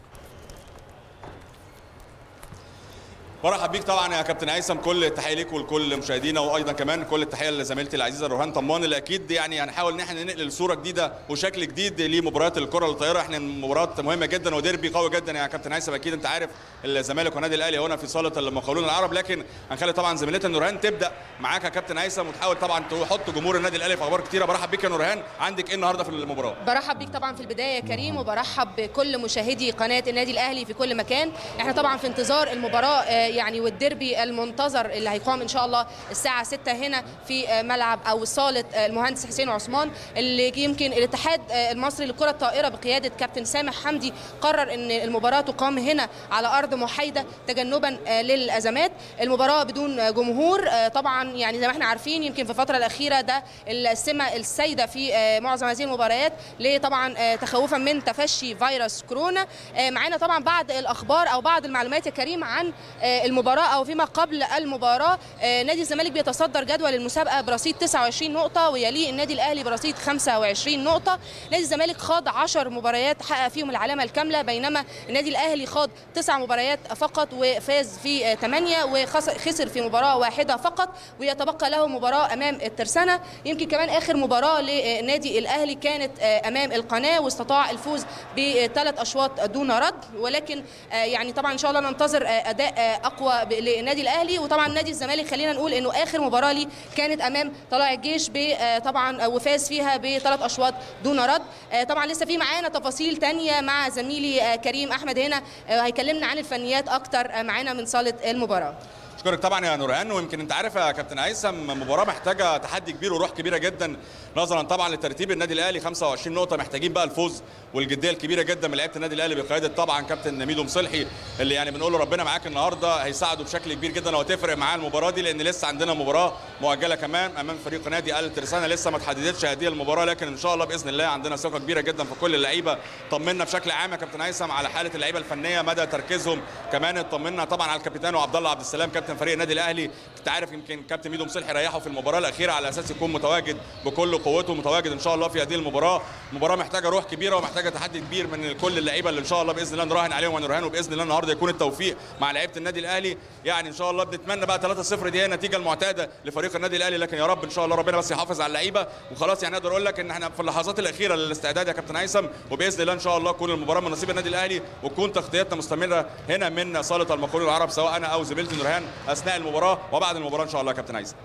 برحب بيك طبعا يا كابتن هيثم كل التحيه ليك ولكل مشاهدينا وايضا كمان كل التحيه لزميلتي العزيزه روهان طمان اللي اكيد يعني هنحاول ان احنا ننقل صوره جديده وشكل جديد لمباريات الكره الطايره احنا مباراه مهمه جدا وديربي قوي جدا يا كابتن هيثم اكيد انت عارف الزمالك والنادي الاهلي هنا في صاله المقاولون العرب لكن هنخلي طبعا زميلتنا نورهان تبدا معاك يا كابتن هيثم وتحاول طبعا تحط جمهور النادي الاهلي في اخبار كتيره برحب بيك يا نورهان عندك ايه النهارده في المباراه برحب بيك طبعا في البدايه يا كريم وبرحب بكل مشاهدي قناه النادي الاهلي في كل مكان احنا طبعا في انتظار المباراه آه، يعني والديربي المنتظر اللي هيقام ان شاء الله الساعه 6 هنا في آه، ملعب او صاله آه، المهندس حسين عثمان اللي يمكن الاتحاد آه، المصري للكره الطائره بقياده كابتن سامح حمدي قرر ان المباراه تقام هنا على ارض محايده تجنبا آه، للازمات المباراه بدون آه، جمهور آه، طبعا يعني زي ما احنا عارفين يمكن في الفتره الاخيره ده السمه السائده في آه، معظم هذه المباريات ليه طبعا آه، تخوفا من تفشي فيروس كورونا آه، معانا طبعا بعض الاخبار او بعض المعلومات يا كريم عن آه، المباراه او فيما قبل المباراه آه، نادي الزمالك بيتصدر جدول المسابقه برصيد 29 نقطه ويليه النادي الاهلي برصيد 25 نقطه نادي الزمالك خاض 10 مباريات حقق فيهم العلامه الكامله بينما النادي الاهلي خاض 9 مباريات فقط وفاز في 8 وخسر في مباراه واحده فقط ويتبقى له مباراه امام الترسانه يمكن كمان اخر مباراه للنادي الاهلي كانت آه، امام القناه واستطاع الفوز بثلاث اشواط دون رد ولكن آه، يعني طبعا ان شاء الله ننتظر آه، اداء آه، اقوى ب- للنادي الاهلي وطبعا نادي الزمالك خلينا نقول انه اخر مباراه ليه كانت امام طلائع الجيش ب- آه، طبعا آه، وفاز فيها بثلاث اشواط دون رد آه، طبعا لسه في معانا تفاصيل تانية مع زميلي آه، كريم احمد هنا آه، هيكلمنا عن الفنيات اكتر آه، معانا من صاله المباراه اشكرك طبعا يا نورهان ويمكن انت عارف يا كابتن هيثم مباراه محتاجه تحدي كبير وروح كبيره جدا نظرا طبعا لترتيب النادي الاهلي 25 نقطه محتاجين بقى الفوز والجديه الكبيره جدا من لعيبه النادي الاهلي بقياده طبعا كابتن ميدو مصلحي اللي يعني بنقول له ربنا معاك النهارده هيساعده بشكل كبير جدا وهتفرق معاه المباراه دي لان لسه عندنا مباراه مؤجله كمان امام فريق نادي ال ترسانه لسه ما تحددتش هذه المباراه لكن ان شاء الله باذن الله عندنا ثقه كبيره جدا في كل اللعيبه طمنا بشكل عام يا كابتن هيثم على حاله اللعيبه الفنيه مدى تركيزهم كمان اطمنا طبعا على الكابتن وعبد الله عبد السلام كابتن فريق النادي الاهلي انت عارف يمكن كابتن ميدو مصلحي ريحه في المباراه الاخيره على اساس يكون متواجد بكل قوته متواجد ان شاء الله في هذه المباراه مباراه محتاجه روح كبيره ومحتاجه تحدي كبير من كل اللعيبه اللي ان شاء الله باذن الله نراهن عليهم ونرهن وباذن الله النهارده يكون التوفيق مع لعيبه النادي الاهلي يعني ان شاء الله بنتمنى بقى 3-0 دي هي النتيجه المعتاده لفريق النادي الاهلي لكن يا رب ان شاء الله ربنا بس يحافظ على اللعيبه وخلاص يعني اقدر اقول لك ان احنا في اللحظات الاخيره للاستعداد يا كابتن هيثم وباذن الله ان شاء الله تكون المباراه من نصيب النادي الاهلي وتكون تغطيتنا مستمره هنا من صاله المقاولون العرب سواء انا او زميلتي نورهان اثناء المباراه وبعد المباراه ان شاء الله يا كابتن هيثم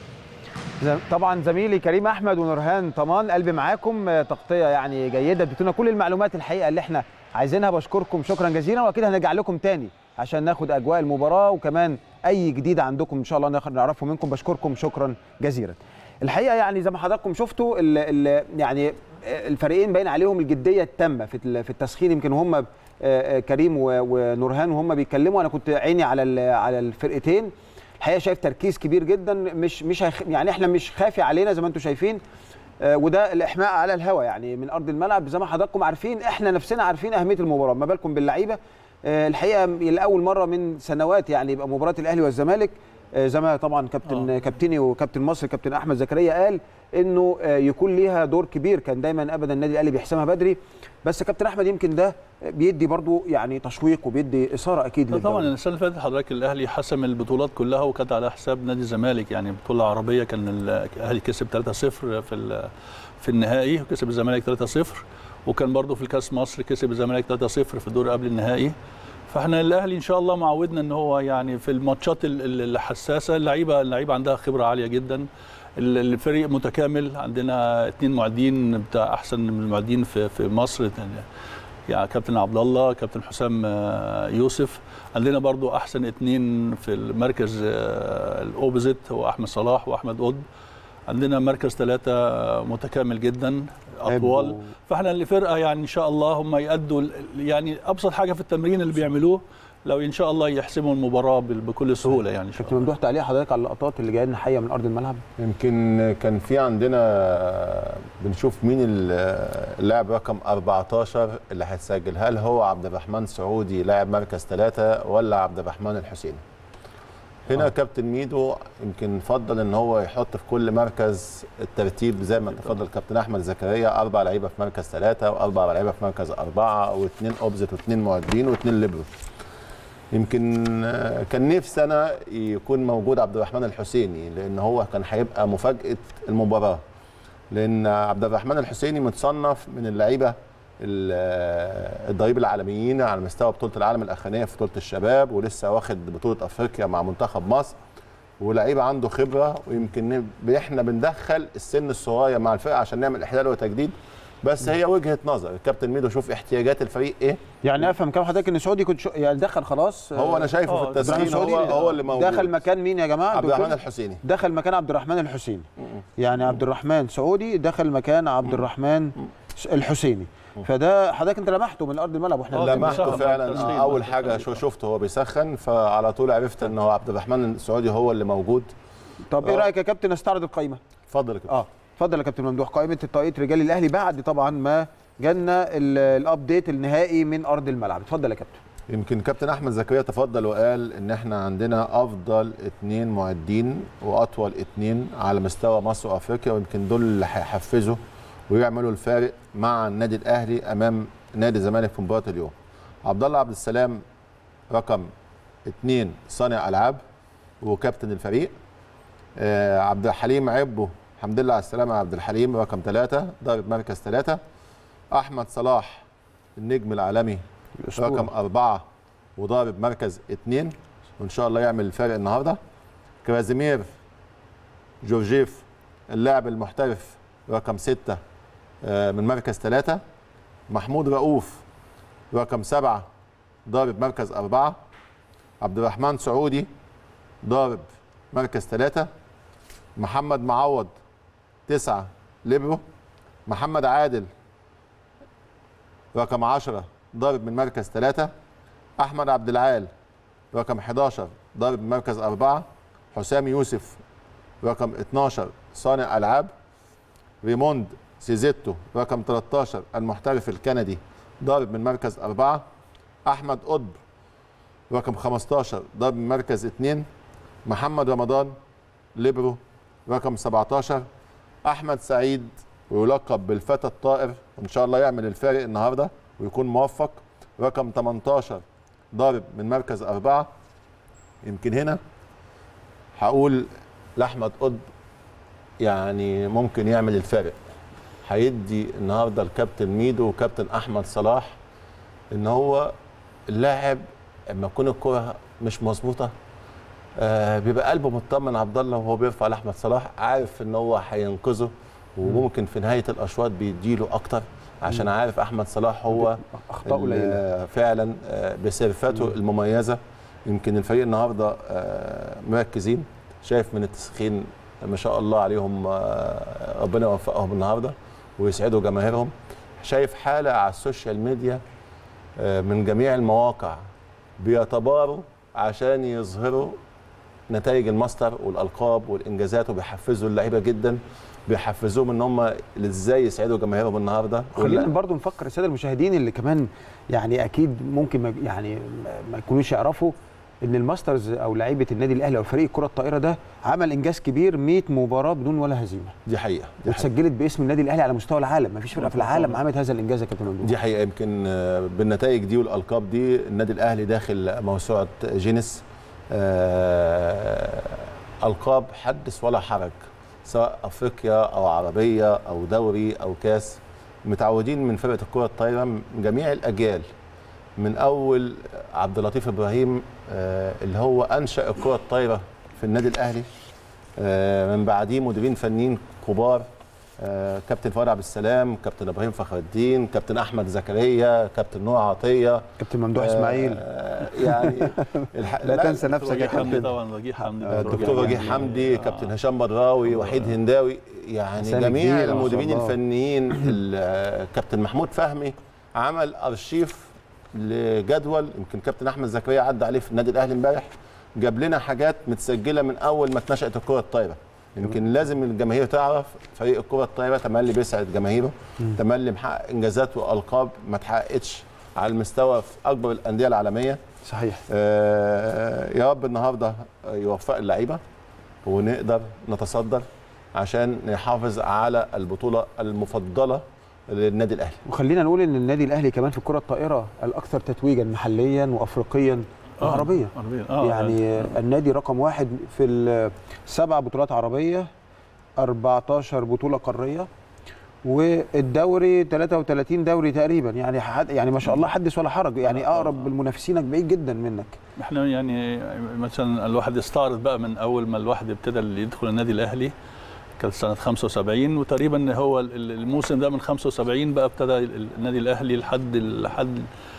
ز- طبعا زميلي كريم احمد ونورهان طمان قلبي معاكم آه، تغطيه يعني جيده اديتونا كل المعلومات الحقيقه اللي احنا عايزينها بشكركم شكرا جزيلا واكيد هنرجع لكم تاني عشان ناخد اجواء المباراه وكمان اي جديد عندكم ان شاء الله ناخد نعرفه منكم بشكركم شكرا جزيلا الحقيقه يعني زي ما حضراتكم شفتوا ال ال يعني الفريقين باين عليهم الجديه التامه في ال- في التسخين يمكن هم كريم و- ونورهان وهم بيتكلموا انا كنت عيني على ال- على الفرقتين الحقيقه شايف تركيز كبير جدا مش مش هيخ يعني احنا مش خافي علينا زي ما انتم شايفين آه، وده الاحماء على الهوا يعني من ارض الملعب زي ما حضراتكم عارفين احنا نفسنا عارفين اهميه المباراه ما بالكم باللعيبه آه، الحقيقه لاول مره من سنوات يعني يبقى مباراه الاهلي والزمالك آه، زي ما طبعا كابتن آه. كابتني وكابتن مصر كابتن احمد زكريا قال انه آه، يكون ليها دور كبير كان دايما ابدا النادي الاهلي بيحسمها بدري بس كابتن احمد يمكن ده بيدي برضو يعني تشويق وبيدي اثاره اكيد لا طبعا للدوري. السنه اللي فاتت حضرتك الاهلي حسم البطولات كلها وكانت على حساب نادي الزمالك يعني بطوله عربيه كان الاهلي كسب 3-0 في ال- في النهائي وكسب الزمالك 3-0 وكان برضه في الكاس مصر كسب الزمالك 3-0 في الدور قبل النهائي فاحنا الاهلي ان شاء الله معودنا ان هو يعني في الماتشات ال- ال- الحساسه اللعيبه اللعيبه عندها خبره عاليه جدا ال- الفريق متكامل عندنا اثنين معدين بتاع احسن من المعدين في في مصر يعني كابتن عبد الله كابتن حسام آه، يوسف عندنا برضو احسن اثنين في المركز آه، الاوبزيت هو احمد صلاح واحمد قطب عندنا مركز ثلاثة متكامل جدا اطول هيبقوا- فاحنا اللي فرقه يعني ان شاء الله هم يأدوا ال- يعني ابسط حاجه في التمرين اللي بيعملوه لو ان شاء الله يحسموا المباراه بال- بكل سهوله يعني إن شاء كابتن ممدوح تعليق حضرتك على اللقطات اللي جايه لنا حيه من ارض الملعب يمكن كان في عندنا بنشوف مين اللاعب رقم 14 اللي هيتسجل هل هو عبد الرحمن سعودي لاعب مركز ثلاثة ولا عبد الرحمن الحسيني هنا آه. آه. كابتن ميدو يمكن فضل ان هو يحط في كل مركز الترتيب زي ما تفضل كابتن احمد زكريا اربع لعيبه في مركز ثلاثه واربع لعيبه في مركز اربعه واثنين اوبزيت واثنين معدين واثنين ليبرو يمكن آه، كان نفسي انا يكون موجود عبد الرحمن الحسيني لان هو كان هيبقى مفاجاه المباراه لان عبد الرحمن الحسيني متصنف من اللعيبه ال- آه، الضريب العالميين على مستوى بطوله العالم الاخرانيه في بطوله الشباب ولسه واخد بطوله افريقيا مع منتخب مصر ولعيبه عنده خبره ويمكن نب- احنا بندخل السن الصغير مع الفرقه عشان نعمل احلال وتجديد بس هي وجهه نظر الكابتن ميدو شوف احتياجات الفريق ايه يعني افهم كلام حضرتك ان سعودي كنت شو يعني دخل خلاص هو انا شايفه آه، في التسخين إبراهيم هو سعودي هو اللي موجود دخل مكان مين يا جماعه عبد دكتور؟ الرحمن الحسيني دخل مكان عبد الرحمن الحسيني يعني عبد الرحمن سعودي دخل مكان عبد الرحمن الحسيني فده حضرتك انت لمحته من ارض الملعب واحنا آه، بنتكلم. لمحته بيسخن فعلا التسخين، آه، اول بس حاجه التسخين. شو شفته هو بيسخن فعلى طول عرفت ان هو عبد الرحمن السعودي هو اللي موجود طب ايه آه. رايك يا كابتن نستعرض القائمه اتفضل يا كابتن. اه اتفضل يا كابتن ممدوح قائمه طاقيه رجال الاهلي بعد طبعا ما جالنا ال- الابديت النهائي من ارض الملعب اتفضل يا كابتن يمكن كابتن احمد زكريا تفضل وقال ان احنا عندنا افضل اثنين معدين واطول اثنين على مستوى مصر وافريقيا ويمكن دول اللي هيحفزوا ويعملوا الفارق مع النادي الاهلي امام نادي الزمالك في مباراه اليوم. عبد الله عبد السلام رقم اثنين صانع العاب وكابتن الفريق. آه عبد الحليم عبو الحمد لله على السلامه يا عبد الحليم رقم ثلاثه ضارب مركز ثلاثه. احمد صلاح النجم العالمي الأسطورة. رقم أربعة وضارب مركز اتنين وإن شاء الله يعمل الفارق النهاردة كرازيمير جورجيف اللاعب المحترف رقم ستة آه، من مركز ثلاثة محمود رؤوف رقم سبعة ضارب مركز أربعة عبد الرحمن سعودي ضارب مركز ثلاثة محمد معوض تسعة ليبرو محمد عادل رقم 10 ضارب من مركز ثلاثة أحمد عبد العال رقم 11 ضارب من مركز أربعة حسام يوسف رقم 12 صانع ألعاب ريموند سيزيتو رقم 13 المحترف الكندي ضارب من مركز أربعة أحمد قطب رقم 15 ضارب من مركز اثنين محمد رمضان ليبرو رقم 17 أحمد سعيد ويلقب بالفتى الطائر ان شاء الله يعمل الفارق النهارده ويكون موفق رقم 18 ضارب من مركز أربعة يمكن هنا هقول لأحمد قطب يعني ممكن يعمل الفارق هيدي النهارده الكابتن ميدو وكابتن أحمد صلاح إن هو اللاعب لما تكون الكرة مش مظبوطة آه بيبقى قلبه مطمن عبد الله وهو بيرفع لاحمد صلاح عارف ان هو هينقذه وممكن في نهايه الاشواط بيديله اكتر عشان عارف احمد صلاح هو اخطاء قليله ال- فعلا آه، بصرفته المميزه يمكن الفريق النهارده آه، مركزين شايف من التسخين ما شاء الله عليهم آه، ربنا يوفقهم النهارده ويسعدوا جماهيرهم شايف حاله على السوشيال ميديا آه، من جميع المواقع بيتباروا عشان يظهروا نتائج الماستر والالقاب والانجازات وبيحفزوا اللعيبه جدا بيحفزوهم ان هم ازاي يسعدوا جماهيرهم النهارده خلينا برضو نفكر الساده المشاهدين اللي كمان يعني اكيد ممكن ما يعني ما يكونوش يعرفوا ان الماسترز او لعيبه النادي الاهلي او فريق الكره الطائره ده عمل انجاز كبير 100 مباراه بدون ولا هزيمه دي حقيقه دي حقيقة. واتسجلت باسم النادي الاهلي على مستوى العالم ما فيش فرقه في العالم عملت هذا الانجاز يا كابتن ممدوح دي حقيقه يمكن آه، بالنتائج دي والالقاب دي النادي الاهلي داخل موسوعه جينيس آه، القاب حدث ولا حرج سواء افريقيا او عربيه او دوري او كاس متعودين من فرقه الكره الطايره من جميع الاجيال من اول عبد اللطيف ابراهيم آه، اللي هو انشا الكره الطايره في النادي الاهلي آه، من بعديه مديرين فنيين كبار آه، كابتن فؤاد عبد السلام كابتن ابراهيم فخر الدين كابتن احمد زكريا كابتن نور عطيه كابتن ممدوح اسماعيل آه، يعني الح... لا تنسى نفسك يا وجيه حمدي كابتن طبعا وجيه حمدي آه، دكتور وجيه حمدي كابتن هشام بدراوي وحيد هنداوي يعني أسامي جميع كبيرة ما شاء المديرين الله. الفنيين ال- آه، كابتن محمود فهمي عمل ارشيف لجدول يمكن كابتن احمد زكريا عدى عليه في النادي الاهلي امبارح جاب لنا حاجات متسجله من اول ما اتنشات الكره الطايره يمكن لازم الجماهير تعرف فريق الكره الطايره تملي بيسعد جماهيره تملي محقق انجازات والقاب ما اتحققتش على المستوى في اكبر الانديه العالميه صحيح آه، يا رب النهارده يوفق اللعيبه ونقدر نتصدر عشان نحافظ على البطوله المفضله للنادي الاهلي وخلينا نقول ان النادي الاهلي كمان في الكره الطائره الاكثر تتويجا محليا وافريقيا وعربيا عربيا اه يعني النادي رقم واحد في السبع بطولات عربيه 14 بطوله قاريه والدوري 33 دوري تقريبا يعني حد يعني ما شاء الله حدث ولا حرج يعني اقرب منافسينك بعيد جدا منك احنا يعني مثلا الواحد يستعرض بقى من اول ما الواحد ابتدى اللي يدخل النادي الاهلي كانت سنه 75 وتقريبا هو ال- الموسم ده من 75 بقى ابتدى ال- النادي الاهلي لحد لحد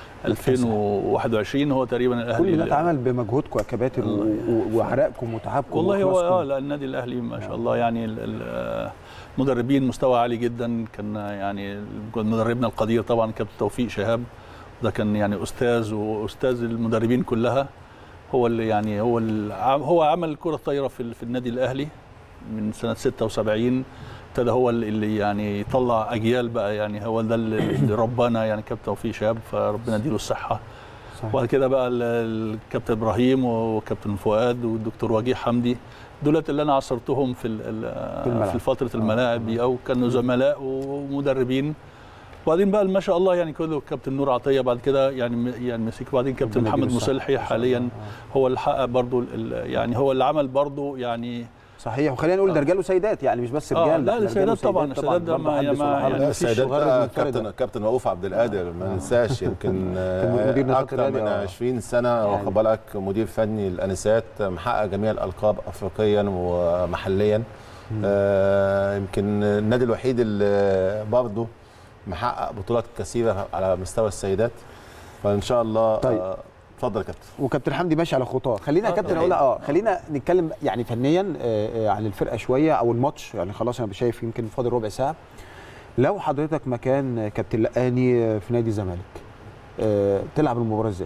2021 هو تقريبا الاهلي كل ده اللي- اتعمل بمجهودكم يا كباتن و- و- وعرقكم وتعبكم والله هو وإخلاصكم. اه لا النادي الاهلي ما شاء الله يعني ال- ال- المدربين مستوى عالي جدا كان يعني مدربنا القدير طبعا كابتن توفيق شهاب ده كان يعني استاذ واستاذ المدربين كلها هو اللي يعني هو اللي عم- هو عمل الكره الطايره في ال- في النادي الاهلي من سنه 76 ابتدى هو اللي- اللي يعني يطلع اجيال بقى يعني هو ده اللي اللي ربنا يعني كابتن توفيق شهاب فربنا يديله الصحه صحيح. وبعد كده بقى ال- الكابتن ابراهيم وكابتن فؤاد والدكتور وجيه حمدي دولت اللي انا عصرتهم في ال- ال- الملاعب. في فتره الملاعب دي او كانوا زملاء ومدربين وبعدين بقى ما شاء الله يعني كله كابتن نور عطيه بعد كده يعني يعني مسك وبعدين كابتن ربنا محمد يديله الصحة. مسلحي ما شاء حاليا الله. هو اللي حقق برضو ال- ال- يعني هو اللي عمل برضو يعني صحيح وخلينا نقول ده رجال وسيدات يعني مش بس آه، رجال لا، ده رجال السيدات طبعاً، وسيدات السيدات ده برضه ما- حدث ما- ولا حرج. يعني مفيش السيدات مغرب بقى منفردة. كابتن كابتن رؤوف عبد القادر ما ننساش يمكن كان مدير نشاط اكثر الرياضي، من آه. 20 سنه يعني. واخد بالك مدير فني الانسات محقق جميع الالقاب افريقيا ومحليا آه، يمكن النادي الوحيد اللي برضه محقق بطولات كثيره على مستوى السيدات فان شاء الله طيب. آه، اتفضل يا كابتن وكابتن حمدي ماشي على خطاه خلينا يا آه، كابتن طبعاً. اقول اه خلينا نتكلم يعني فنيا آه، آه، عن الفرقه شويه او الماتش يعني خلاص انا شايف يمكن فاضل ربع ساعه لو حضرتك مكان كابتن لقاني آه، في نادي الزمالك آه، تلعب المباراه ازاي؟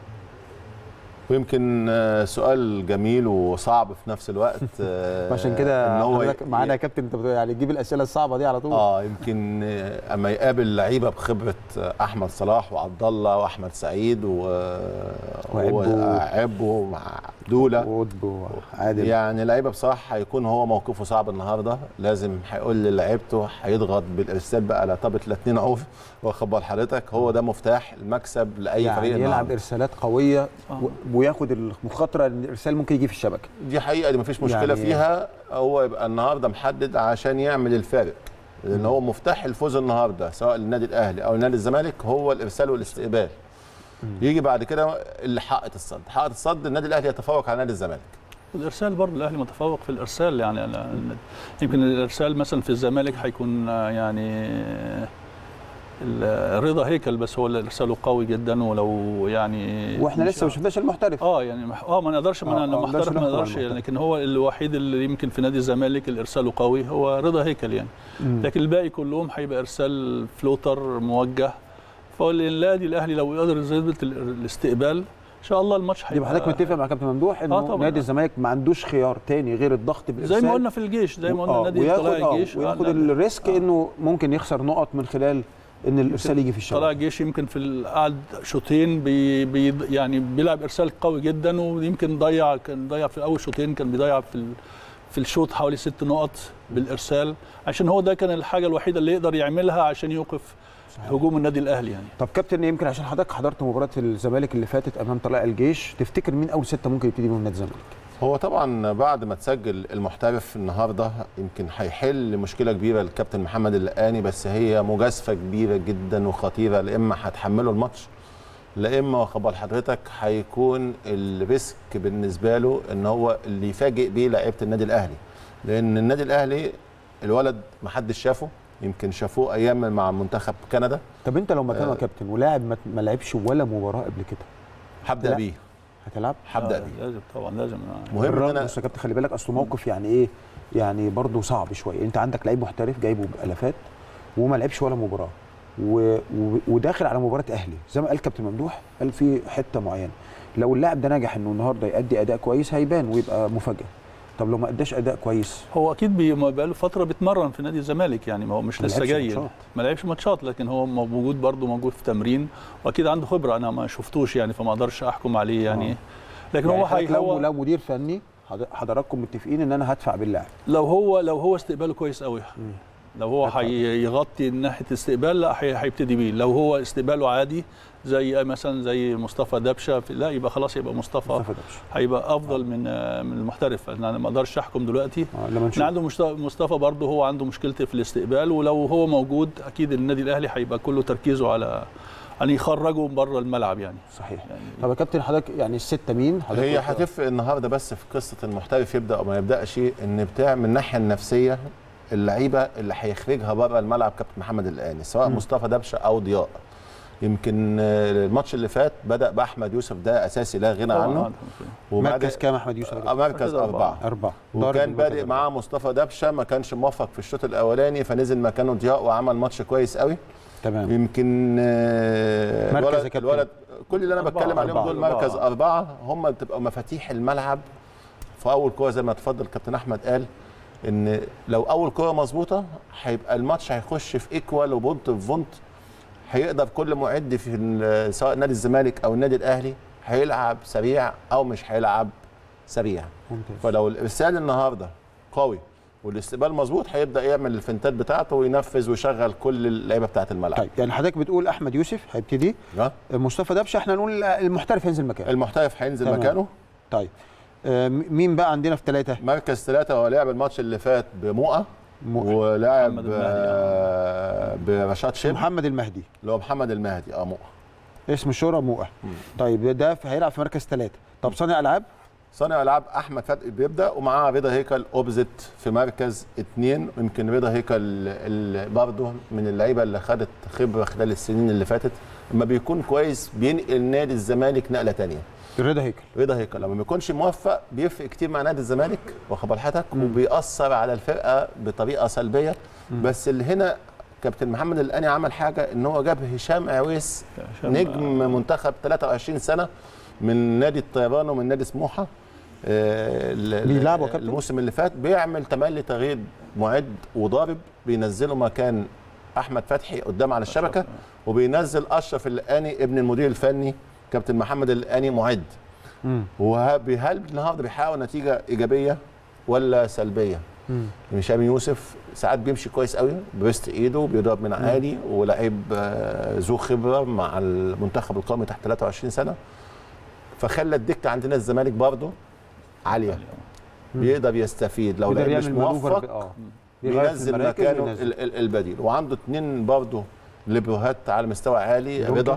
ويمكن آه، سؤال جميل وصعب في نفس الوقت آه، عشان كده إن هو حضرتك معانا يا كابتن انت بتقول يعني تجيب الاسئله الصعبه دي على طول اه يمكن آه، اما يقابل لعيبه بخبره آه، احمد صلاح وعبد الله واحمد سعيد و وعبو. وعبو مع دوله وقطب وعادل يعني لعيبه بصراحه هيكون هو موقفه صعب النهارده لازم هيقول للعيبته هيضغط بالارسال بقى لا طابت لا اتنين عوف واخد بال حضرتك هو ده مفتاح المكسب لاي يعني فريق يلعب النهارده ارسالات قويه آه. و- وياخد المخاطره ان الارسال ممكن يجي في الشبكه دي حقيقه دي مفيش مشكله يعني- فيها هو يبقى النهارده محدد عشان يعمل الفارق لان هو مفتاح الفوز النهارده سواء للنادي الاهلي او لنادي الزمالك هو الارسال والاستقبال يجي بعد كده اللي حائط الصد حائط الصد النادي الاهلي يتفوق على نادي الزمالك والارسال برضه الاهلي متفوق في الارسال يعني أنا- يمكن الارسال مثلا في الزمالك هيكون آه، يعني ال- رضا هيكل بس هو اللي ارساله قوي جدا ولو يعني واحنا مش- لسه ما شفناش المحترف اه يعني مح- اه ما نقدرش آه، ما آه، انا ما نقدرش محترف ما نحكم على نقدرش المحترف. لكن هو الوحيد اللي يمكن في نادي الزمالك اللي ارساله قوي هو رضا هيكل يعني مم. لكن الباقي كلهم هيبقى ارسال فلوتر موجه فالنادي الاهلي لو يقدر يظبط ال- الاستقبال ان شاء الله الماتش يبقى حضرتك متفق مع كابتن ممدوح انه آه، طبعاً. نادي الزمالك ما عندوش خيار تاني غير الضغط بالارسال زي ما قلنا في الجيش زي ما قلنا آه، نادي وياخد طلائع آه، الجيش وياخد آه، الريسك آه. انه ممكن يخسر نقط من خلال ان الارسال يجي في طلائع الشبكه الجيش يمكن في القعد شوطين بي بي يعني بيلعب ارسال قوي جدا ويمكن ضيع كان ضيع في اول شوطين كان بيضيع في ال- في الشوط حوالي ست نقط بالارسال عشان هو ده كان الحاجه الوحيده اللي يقدر يعملها عشان يوقف هجوم النادي الاهلي يعني طب كابتن يمكن عشان حضرتك حضرت مباراه الزمالك اللي فاتت امام طلائع الجيش تفتكر مين اول سته ممكن يبتدي بيهم نادي الزمالك هو طبعا بعد ما تسجل المحترف النهارده يمكن هيحل مشكله كبيره للكابتن محمد اللقاني بس هي مجازفه كبيره جدا وخطيره لا اما هتحمله الماتش لا اما واخد بال حضرتك هيكون الريسك بالنسبه له ان هو اللي يفاجئ بيه لعيبه النادي الاهلي لان النادي الاهلي الولد ما حدش شافه يمكن شافوه ايام مع منتخب كندا طب انت لو مكانه آه. كابتن ولاعب ما- ما لعبش ولا مباراه قبل كده هبدا لا. بيه هتلعب هبدا آه، بيه لازم طبعا لازم آه. مهم ان بالرغم انا بص يا كابتن خلي بالك اصله موقف يعني ايه يعني برضه صعب شويه انت عندك لعيب محترف جايبه بالافات وما لعبش ولا مباراه و... و... وداخل على مباراه اهلي زي ما قال كابتن ممدوح قال في حته معينه لو اللاعب ده نجح انه النهارده يأدي اداء كويس هيبان ويبقى مفاجاه طب لو ما اداش اداء كويس هو اكيد بي- ما بقاله فتره بيتمرن في نادي الزمالك يعني ما هو مش ما لسه لعبش جاي ماتشات. ما لعبش ماتشات لكن هو موجود برضه موجود في تمرين واكيد عنده خبره انا ما شفتوش يعني فما اقدرش احكم عليه يعني آه. لكن يعني هو حضرتك حي لو هو لو مدير فني حضر- حضراتكم متفقين ان انا هدفع باللاعب لو هو لو هو استقباله كويس قوي لو هو هدفع. هيغطي ناحيه استقبال لا هي- هيبتدي بيه لو هو استقباله عادي زي مثلا زي مصطفى دبشه في- لا يبقى خلاص يبقى مصطفى مصطفى دبش هيبقى افضل من آه، من المحترف انا ما اقدرش احكم دلوقتي آه لما احنا نشوف عنده مشت- مصطفى برضه هو عنده مشكله في الاستقبال ولو هو موجود اكيد النادي الاهلي هيبقى كله تركيزه على ان يخرجه بره الملعب يعني صحيح يعني طب يا كابتن حضرتك يعني السته مين حضرتك هي قلت- هتفرق النهارده بس في قصه المحترف يبدا او ما يبداش ان بتاع من الناحيه النفسيه اللعيبه اللي هيخرجها بره الملعب كابتن محمد القاني سواء مم. مصطفى دبشه او ضياء يمكن آه، الماتش اللي فات بدا باحمد يوسف ده اساسي لا غنى طبعاً عنه مركز وبعد كام احمد يوسف آه، مركز مركز أربعة. اربعه اربعه ضارب وكان المركز بادئ أربعة. معاه مصطفى دبشه ما كانش موفق في الشوط الاولاني فنزل مكانه ضياء وعمل ماتش كويس قوي تمام يمكن آه، مركز يا الولد, كابتن؟ الولد كل اللي انا أربعة، بتكلم عليهم أربعة، دول مركز أربعة. أربعة هم بتبقى مفاتيح الملعب في أول كورة زي ما اتفضل كابتن أحمد قال إن لو أول كورة مظبوطة هيبقى الماتش هيخش في إيكوال وبونت في بونت هيقدر كل معد في ال- سواء نادي الزمالك أو النادي الأهلي هيلعب سريع أو مش هيلعب سريع ممتاز فلو الإرسال النهاردة قوي والاستقبال مظبوط هيبدا يعمل الفنتات بتاعته وينفذ ويشغل كل اللعيبه بتاعت الملعب طيب يعني حضرتك بتقول احمد يوسف هيبتدي ها؟ مصطفى دبشه احنا نقول المحترف هينزل مكانه المحترف هينزل تمام. مكانه طيب آه، م- مين بقى عندنا في ثلاثه مركز ثلاثة هو لعب الماتش اللي فات بموقع محمد ولعب محمد المهدي، آه، برشاد شيب محمد المهدي اللي هو محمد المهدي اه موقع اسم الشهره موقع طيب ده في- هيلعب في مركز ثلاثه طب صانع العاب صانع العاب احمد فتحي بيبدا ومعاه رضا هيكل اوبزيت في مركز اثنين يمكن رضا هيكل ال- برضه من اللعيبه اللي خدت خبره خلال السنين اللي فاتت لما بيكون كويس بينقل نادي الزمالك نقله تانية رضا هيكل رضا هيكل لما ما بيكونش موفق بيفرق كتير مع نادي الزمالك واخد بال حضرتك وبيأثر على الفرقه بطريقه سلبيه بس اللي هنا كابتن محمد القاني عمل حاجه ان هو جاب هشام عويس هشام- نجم منتخب 23 سنه من نادي الطيران ومن نادي سموحه آه، ال- ال- بيلعبوا يا كابتن؟ الموسم اللي فات بيعمل تملي تغيير معد وضارب بينزله مكان احمد فتحي قدام على الشبكه وبينزل اشرف القاني ابن المدير الفني كابتن محمد القاني معد مم. وهل النهارده بيحققوا نتيجه ايجابيه ولا سلبيه؟ مم. هشام يوسف ساعات بيمشي كويس قوي بوسط ايده بيضرب من عالي ولعيب آه، ذو خبره مع المنتخب القومي تحت 23 سنه فخلى الدكه عندنا الزمالك برضه عاليه بيقدر يستفيد لو يقدر لعيب مش يعمل مانوفر ب- موفق اه بيغير في بينزل المراكز مكانه وينزل. ال- ال- البديل وعنده اثنين برضه ليبروهات على مستوى عالي درونكا. رضا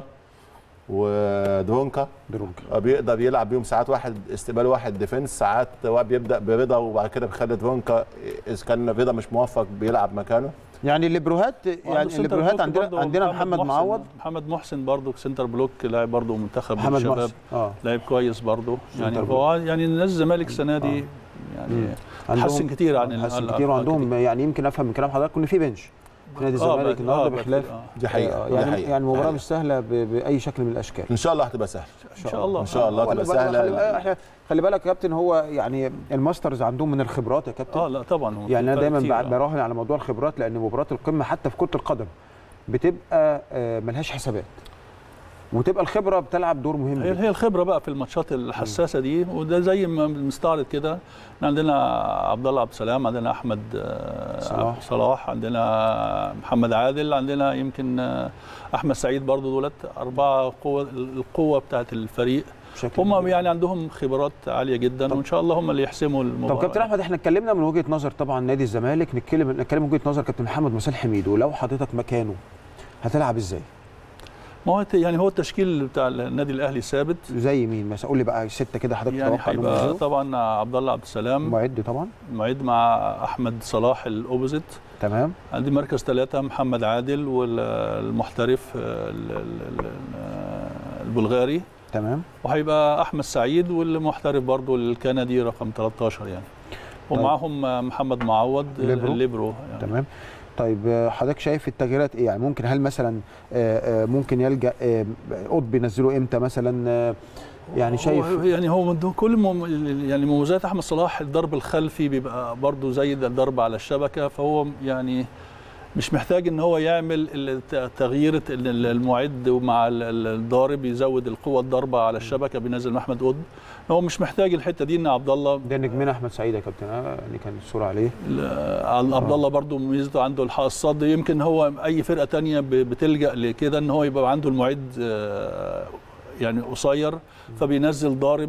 ودرونكا درونكا بيقدر يلعب بيهم ساعات واحد استقبال واحد ديفنس ساعات هو بيبدا برضا وبعد كده بيخلي درونكا اذا كان رضا مش موفق بيلعب مكانه يعني الليبروهات وعنده يعني سنتر الليبروهات بلوك عندنا برضه عندنا محمد محسن. معوض محمد محسن برضه سنتر بلوك لاعب برضه منتخب محمد الشباب محسن اه لاعب كويس برضه يعني سنتر هو يعني الناس الزمالك السنه دي يعني حسن كتير عن ال- حسن ال- كتير آه، وعندهم يعني يمكن افهم من كلام حضرتك ان في بنش في نادي آه، الزمالك بقى- النهارده آه، بقى بخلاف كتير، آه. دي حقيقه آه، دي يعني حقيقة. يعني دي مباراه حقيقة. مش سهله ب- باي شكل من الاشكال ان شاء الله هتبقى سهله ان شاء الله ان شاء الله خلي تبقى بالك- خلي بالك- سهله احنا خلي بالك يا كابتن هو يعني الماسترز عندهم من الخبرات يا كابتن اه لا طبعا هو يعني انا في دايما كتير، بع- آه. براهن على موضوع الخبرات لان مباراه القمه حتى في كره القدم بتبقى آه، ملهاش حسابات وتبقى الخبره بتلعب دور مهم هي جدا هي الخبره بقى في الماتشات الحساسه دي وده زي ما مستعرض كده إحنا عندنا عبد الله عبد السلام عندنا احمد آه، صلاح. صلاح عندنا محمد عادل عندنا يمكن آه، احمد سعيد برضو دولت اربعه قوه القوه بتاعت الفريق بشكل هم كبير. يعني عندهم خبرات عاليه جدا وان شاء الله هم اللي يحسموا المباراه طب كابتن احمد احنا اتكلمنا من وجهه نظر طبعا نادي الزمالك نتكلم نتكلم من وجهه نظر كابتن محمد مسال حميد ولو حضرتك مكانه هتلعب ازاي؟ ما هو يعني هو التشكيل بتاع النادي الاهلي ثابت زي مين مثلا قول لي بقى سته كده حضرتك يعني تتوقع إنهم هيبقى ينزلوا؟ طبعا عبد الله عبد السلام معد طبعا معيد مع احمد صلاح الاوبوزيت تمام عندي مركز ثلاثة محمد عادل والمحترف آه، ال- ال- ال- آه، البلغاري تمام وهيبقى احمد سعيد والمحترف برضو الكندي رقم 13 يعني ومعهم آه، محمد معوض آه، ليبرو. الليبرو يعني تمام طيب آه، حضرتك شايف التغييرات ايه يعني ممكن هل مثلا آه، آه، ممكن يلجا آه، قطب ينزله امتى مثلا آه، يعني شايف هو يعني هو من كل مم يعني مميزات احمد صلاح الضرب الخلفي بيبقى برضو زي ده الضرب على الشبكه فهو يعني مش محتاج ان هو يعمل الت- تغيير ال- المعد مع ال- ال- الضارب يزود القوه الضربه على الشبكه بينزل احمد قطب هو مش محتاج الحته دي ان عبد الله ده نجمنا احمد سعيد يا كابتن آه، يعني كان الصوره عليه ال- عبد الله برضو ميزته عنده الحق الصد يمكن هو اي فرقه تانية ب- بتلجا لكده ان هو يبقى عنده المعد آه، يعني قصير فبينزل ضارب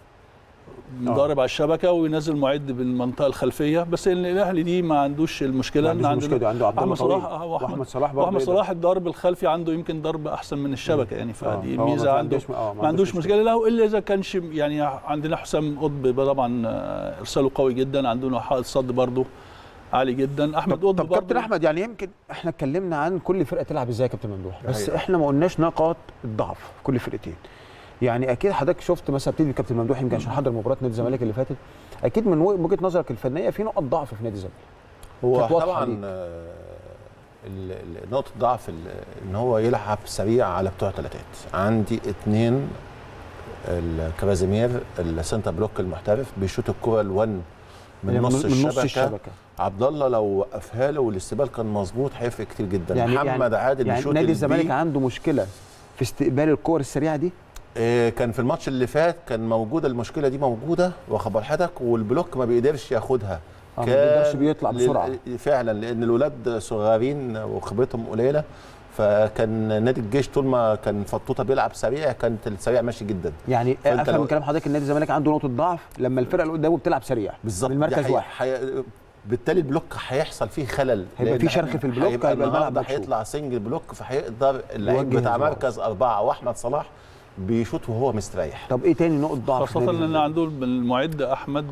آه. ضارب على الشبكه وينزل معد بالمنطقه الخلفيه بس ال- الاهلي دي ما عندوش المشكله ما إن عندوش مشكله عنده عبد الله احمد صلاح طويل آه، واحمد صلاح برضه واحمد يقدر. صلاح الضرب الخلفي عنده يمكن ضرب احسن من الشبكه يعني آه، فدي فهو ميزه ما عنده عندوش- آه، ما عندوش مشكله له الا اذا كانش يعني عندنا حسام قطب طبعا آه، ارساله قوي جدا عندنا حائط صد برضه عالي جدا احمد طب, قطب طب كابتن برضه احمد يعني يمكن احنا اتكلمنا عن كل فرقه تلعب ازاي يا كابتن ممدوح بس حقيقة. احنا ما قلناش نقاط الضعف في كل فرقتين يعني اكيد حضرتك شفت مثلا ابتدي كابتن ممدوح يمكن عشان حضر مباراه نادي الزمالك اللي فاتت اكيد من وجهه نظرك الفنيه في نقط ضعف في نادي الزمالك هو كانت واضحة طبعا ليك. آه، ال- ال- نقطة ضعف ال- ان هو يلعب سريع على بتوع ثلاثات عندي اتنين الكرازيمير السنتر بلوك المحترف بيشوط الكرة الون من يعني نص من نص الشبكة الشبكه عبد الله لو وقفها له والاستقبال كان مظبوط هيفرق كتير جدا يعني محمد يعني عادل يعني بيشوط نادي البي. الزمالك عنده مشكله في استقبال الكور السريعه دي آه، كان في الماتش اللي فات كان موجوده المشكله دي موجوده واخد بال حضرتك والبلوك ما بيقدرش ياخدها آه، ما بيقدرش بيطلع لل- بسرعة. فعلا لان الولاد صغيرين وخبرتهم قليله فكان نادي الجيش طول ما كان فطوطه بيلعب سريع كانت السريع ماشي جدا يعني فأنت افهم لو- من كلام حضرتك ان نادي الزمالك عنده نقطه ضعف لما الفرقه اللي قدامه بتلعب سريع بالظبط من دي مركز حقيقة. واحد حي... بالتالي البلوك هيحصل فيه خلل هيبقى لأن في شرخ في البلوك، هيبقى هيبقى الملعب النهارده مكشوف. هيطلع سنجل بلوك فهيقدر اللعيب يوجه بتاع الزمالك. مركز اربعه واحمد صلاح بيشوط وهو مستريح طب ايه تاني نقط ضعف في خاصة نادي ان الزمالك؟ عنده المعد احمد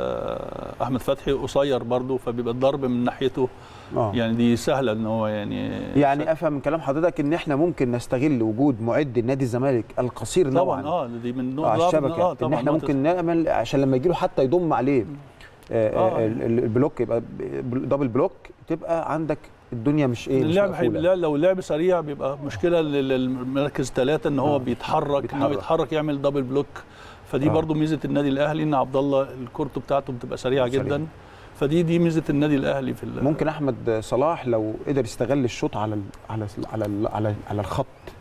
آه، احمد فتحي قصير برضه فبيبقى الضرب من ناحيته آه. يعني دي سهله ان هو يعني يعني افهم من كلام حضرتك ان احنا ممكن نستغل وجود معد نادي الزمالك القصير طبعا نوعا اه دي من آه، نقط على ضعف- الشبكه اه ان طبعا احنا نقطة- ممكن نعمل عشان لما يجي له حتى يضم عليه آه، آه. ال- ال- البلوك يبقى ب- دبل بلوك تبقى عندك الدنيا مش ايه مش اللعب مقفولة. هيبقى لو اللعب سريع بيبقى مشكله لل- للمركز ثلاثه ان هو آه، بيتحرك ان هو بيتحرك. يتحرك يعمل دبل بلوك فدي آه. برضو ميزه النادي الاهلي ان عبد الله الكورته بتاعته بتبقى سريعه سريع. جدا فدي دي ميزه النادي الاهلي في ال- ممكن احمد صلاح لو قدر يستغل الشوط على ال على ال على ال على, على الخط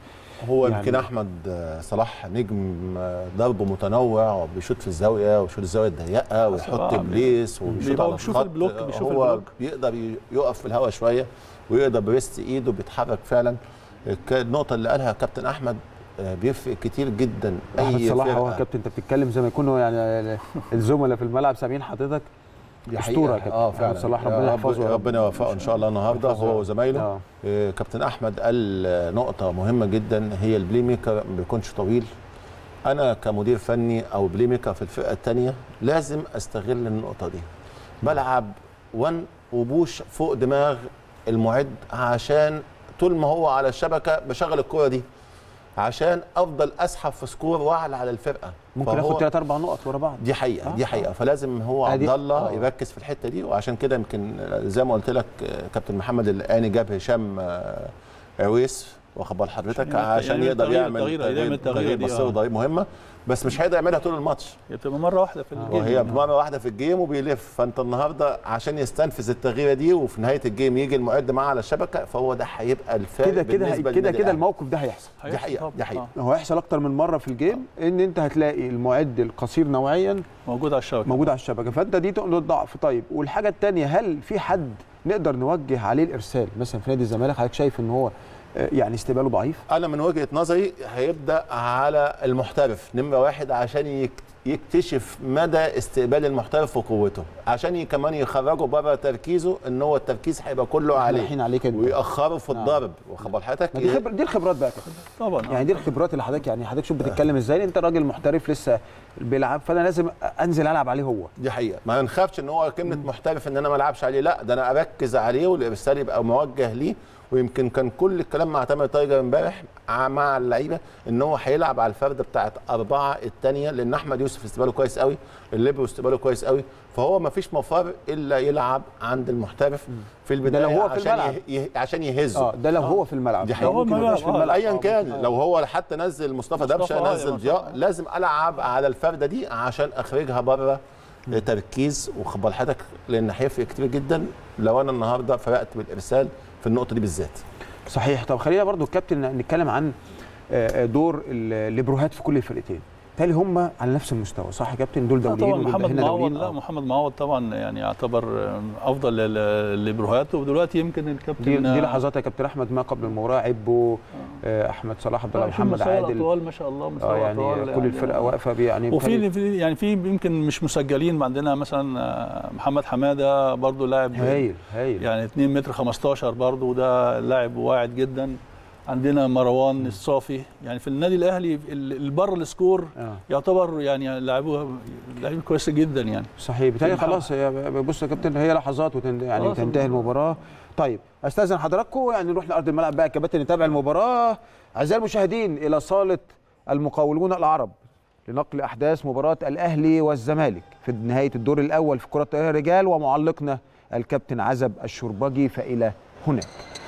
هو يعني- يمكن احمد صلاح نجم ضربه متنوع وبيشوط في الزاويه ويشوط الزاويه الضيقه ويحط آه، بليس وبيشوط بيبقى على بيشوف الخط البلوك، بيشوف هو البلوك. بيقدر ي- يقف في الهواء شويه ويقدر بريست ايده بيتحرك فعلا ك- النقطه اللي قالها كابتن احمد آه، بيفرق كتير جدا احمد اي صلاح هو فرقه كابتن انت بتتكلم زي ما يكونوا يعني الزملاء في الملعب سامعين حضرتك دي أسطورة حقيقة. يا كابتن. اه أحمد فعلا صلاح يا ربنا رب- يحفظه يا رب. ربنا يوفقه ان شاء الله النهارده يحفظه. هو وزمايله آه. آه، كابتن احمد قال آه، نقطه مهمه جدا هي البلاي ميكر ما بيكونش طويل انا كمدير فني او بلاي ميكر في الفرقه الثانيه لازم استغل النقطه دي بلعب وان وبوش فوق دماغ المعد عشان طول ما هو على الشبكه بشغل الكره دي عشان افضل اسحب في سكور واعلى على الفرقه ممكن فهو- ياخد ثلاث اربع نقط ورا بعض دي حقيقه آه، دي حقيقه فلازم هو آه، دي- عبد الله آه. يركز في الحته دي وعشان كده يمكن زي ما قلت لك آه، كابتن محمد القاني جاب هشام آه، عويس واخد بال حضرتك عشان يعمل- عشان يعمل يقدر تغيير- يعمل تغيير- يعمل التغيير دي، بصير آه. ضريب مهمه بس مش هيقدر يعملها طول الماتش هي بتبقى مره واحده في الجيم وهي بمره واحده في الجيم وبيلف فانت النهارده عشان يستنفذ التغييره دي وفي نهايه الجيم يجي المعد معاه على الشبكه فهو ده هيبقى الفارق كده كده بالنسبة كده للنادي كده الأهلي. الموقف ده هيحصل دي هيحصل حقيقة، طبعاً. دي حقيقة. آه. هو هيحصل اكتر من مره في الجيم ان انت هتلاقي المعد القصير نوعيا موجود على الشبكه موجود على الشبكه فانت دي نقطه ضعف طيب والحاجه الثانيه هل في حد نقدر نوجه عليه الارسال مثلا في نادي الزمالك حضرتك شايف ان هو آه، يعني استقباله ضعيف انا من وجهه نظري هيبدا على المحترف نمره واحد عشان يك- يكتشف مدى استقبال المحترف وقوته عشان ي- كمان يخرجه بره تركيزه ان هو التركيز هيبقى كله عليه رايحين عليك انت. ويأخره في نعم. الضرب واخد بال حضرتك ما دي خبر دي الخبرات بقى كده طبعا يعني دي الخبرات اللي حضرتك يعني حضرتك شوف بتتكلم ازاي انت راجل محترف لسه بيلعب فانا لازم انزل العب عليه هو دي حقيقه ما نخافش ان هو كلمه محترف ان انا ما العبش عليه لا ده انا اركز عليه والارسال يبقى موجه ليه ويمكن كان كل الكلام مع تامر تايجر امبارح ع- مع اللعيبه ان هو هيلعب على الفرده بتاعت اربعه الثانيه لان احمد يوسف استقباله كويس قوي الليبرو استقباله كويس قوي فهو ما فيش مفر الا يلعب عند المحترف في البدايه لو هو في عشان الملعب. يه... يه... عشان يهزه اه ده لو هو في الملعب دي لو حقيقة. ممكن هو ما يبقاش في الملعب، الملعب ايا آه. كان لو هو حتى نزل مصطفى مصطفى دبشه آه، نزل مصطفى. ضياء لازم العب على الفرده دي عشان اخرجها بره تركيز وخد حضرتك لان هيفرق كتير جدا لو انا النهارده فرقت بالارسال في النقطه دي بالذات صحيح طب خلينا برضو الكابتن نتكلم عن آه، آه، دور ال- الليبروهات في كل الفرقتين بالتالي هم على نفس المستوى صح يا كابتن دول لا دوليين طبعا ودول محمد هنا معوض دوليين لا آه. محمد معوض طبعا يعني يعتبر افضل ال- الليبروهات ودلوقتي يمكن الكابتن دي دي لحظات يا كابتن احمد ما قبل المباراه عبو آه، احمد صلاح عبد الله في محمد مستوى عادل اطوال ما شاء الله اه مستوى يعني أطوال كل الفرقه واقفه بي- يعني وفي في- يعني في يمكن مش مسجلين عندنا مثلا آه، محمد حماده برضو لاعب هايل هايل يعني 2 متر 15 برضو ده لاعب واعد جدا عندنا مروان الصافي يعني في النادي الاهلي ال- اللي بره السكور آه. يعتبر يعني لعبوها لعيبه كويسه جدا يعني صحيح بالتالي محمد. خلاص هي بص يا كابتن هي لحظات وتن يعني خلاص تنتهي المباراه طيب استاذن حضراتكم يعني نروح لارض الملعب بقى يا كباتن نتابع المباراه اعزائي المشاهدين الى صاله المقاولون العرب لنقل احداث مباراه الاهلي والزمالك في نهايه الدور الاول في كره الطائره الرجال ومعلقنا الكابتن عزب الشربجي فالى هناك